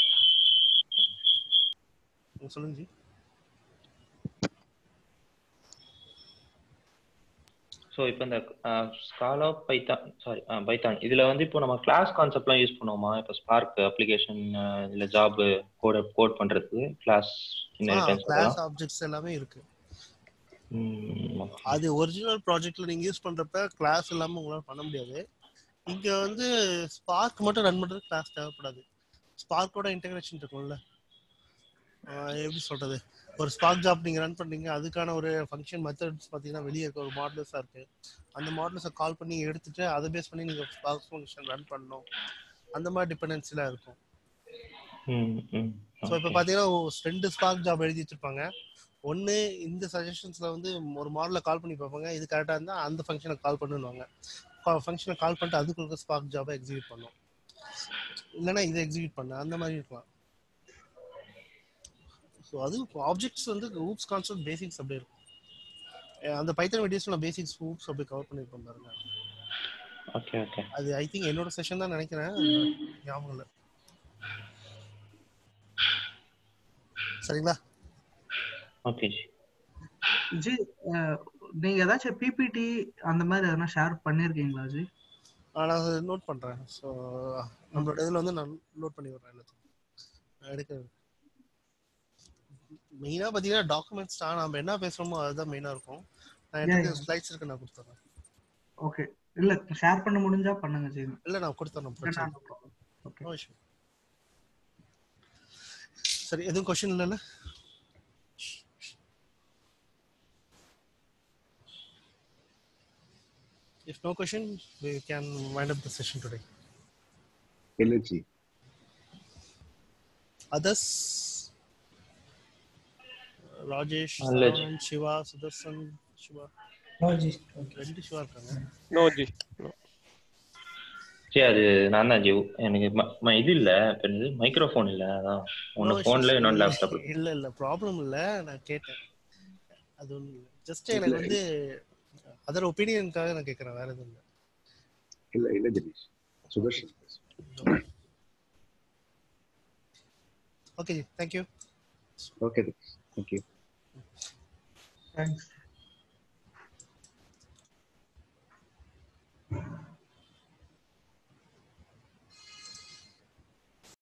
Speaker 2: சொல்லுங்க ஜி
Speaker 3: ஸோ இப்போ இந்த ஸ்காலா பைத்தான் சாரி பைத்தான் இதில் வந்து இப்போ நம்ம கிளாஸ் கான்செப்ட்லாம் யூஸ் பண்ணுவோமா இப்போ ஸ்பார்க் அப்ளிகேஷன் இல்லை ஜாப் கோட் கோட் பண்ணுறதுக்கு கிளாஸ்
Speaker 2: கிளாஸ் ஆப்ஜெக்ட்ஸ் எல்லாமே இருக்கு அது ஒரிஜினல் ப்ராஜெக்ட்ல நீங்க யூஸ் பண்றப்ப கிளாஸ் இல்லாம உங்களால பண்ண முடியாது இங்க வந்து ஸ்பார்க் மட்டும் ரன் பண்றது கிளாஸ் தேவைப்படாது ஸ்பார்க்கோட இன்டகிரேஷன் இருக்கும்ல ஆஹ் எப்படி சொல்றது ஒரு ஸ்பார்க் ஜாப் நீங்க ரன் பண்றீங்க அதுக்கான ஒரு ஃபங்க்ஷன் மெத்தட்ஸ் பாத்தீங்கன்னா வெளியே இருக்க ஒரு மாடல்ஸா இருக்கு அந்த மாடல்ஸை கால் பண்ணி எடுத்துட்டு அதை பேஸ் பண்ணி நீங்க ஸ்பார்க் ஃபங்க்ஷன் ரன் பண்ணணும் அந்த மாதிரி டிபெண்டன்சிலாம் இருக்கும் ஸோ இப்போ பார்த்தீங்கன்னா ரெண்டு ஸ்பார்க் ஜாப் எழுதி வச்சிருப்பாங்க ஒன்று இந்த சஜஷன்ஸில் வந்து ஒரு மாடலை கால் பண்ணி பார்ப்பாங்க இது கரெக்டாக இருந்தால் அந்த ஃபங்க்ஷனை கால் பண்ணுவாங்க ஃபங்க்ஷனை கால் பண்ணிட்டு அதுக்குள்ள ஸ்பார்க் ஜாபை எக்ஸிக்யூட் பண்ணும் இல்லைன்னா இதை எக்ஸிக்யூட் பண்ண அந்த மாதிரி இருக்கலாம் ஸோ அது ஆப்ஜெக்ட்ஸ் வந்து ஊப்ஸ் கான்செப்ட் பேசிக்ஸ் அப்படியே இருக்கும் அஹ் அந்த பைத்தன் வீடியோஸ்ல பேசிக்ஸ் ஊப்ஸ் அப்படியே கவர் பண்ணியிருப்போம் பாருங்க
Speaker 3: ஓகே ஓகே
Speaker 2: அது ஐ திங்க் என்னோட செஷன் தான் நினைக்கிறேன் ஞாபகம் இல்லை சரிங்களா
Speaker 3: ஓகே ஜி
Speaker 4: ஜி அஹ், நீங்க ஏதாச்சும் பிபிடி அந்த மாதிரி எதனா ஷேர் பண்ணிருக்கீங்களா ஜி
Speaker 2: நான் அதை நோட் பண்ணுறேன் ஸோ நம்மளோட இதில் வந்து நான் நோட் பண்ணி விட்றேன் எல்லாத்தையும் நான் எடுக்கிறது மெயினாக பார்த்தீங்கன்னா டாக்குமெண்ட்ஸ் தான் நம்ம என்ன பேசுகிறோமோ அதுதான் மெயினாக இருக்கும் நான்
Speaker 4: Yeah,
Speaker 2: எடுத்து
Speaker 4: yeah.
Speaker 2: ஸ்லைட்ஸ் இருக்கு நான் கொடுத்துட்றேன்
Speaker 4: ஓகே இல்ல ஷேர் பண்ண முடிஞ்சா பண்ணுங்க ஜி
Speaker 2: இல்லை நான் கொடுத்துட்றேன் பிரச்சனை
Speaker 4: ஓகே
Speaker 2: No issue. சரி எதுவும் கொஸ்டின் இல்லைல்ல If no question, we can wind up the session today.
Speaker 6: இல்லச்சி
Speaker 2: Others? Rajesh,
Speaker 3: Knowledge.
Speaker 2: Saran, Shiva, Sudarshan, Shiva.
Speaker 5: Ji okay
Speaker 2: ரெண்டு சிவா இருக்காங்க
Speaker 1: நோ ஜி no.
Speaker 3: சரி அது நான் தான் ஜி எனக்கு ம- ம- இது இல்லை இப்போ இது மைக்ரோஃபோன் இல்லை அதான் ஒன்று
Speaker 2: No
Speaker 3: ஃபோனில்
Speaker 2: issues.
Speaker 3: இன்னொன்று லேப்டாப்
Speaker 2: இல்ல இல்ல ப்ராப்ளம் இல்ல நான் கேட்டேன் அது ஒன்றும் இல்லை ஜஸ்ட் எனக்கு வந்து அதர் ஒப்பீனியனுக்காக நான் கேட்கறேன் வேற எதுவும் இல்லை
Speaker 6: இல்ல இல்ல Jenish Sudarshan
Speaker 2: okay thank you
Speaker 6: okay thank you
Speaker 4: thanks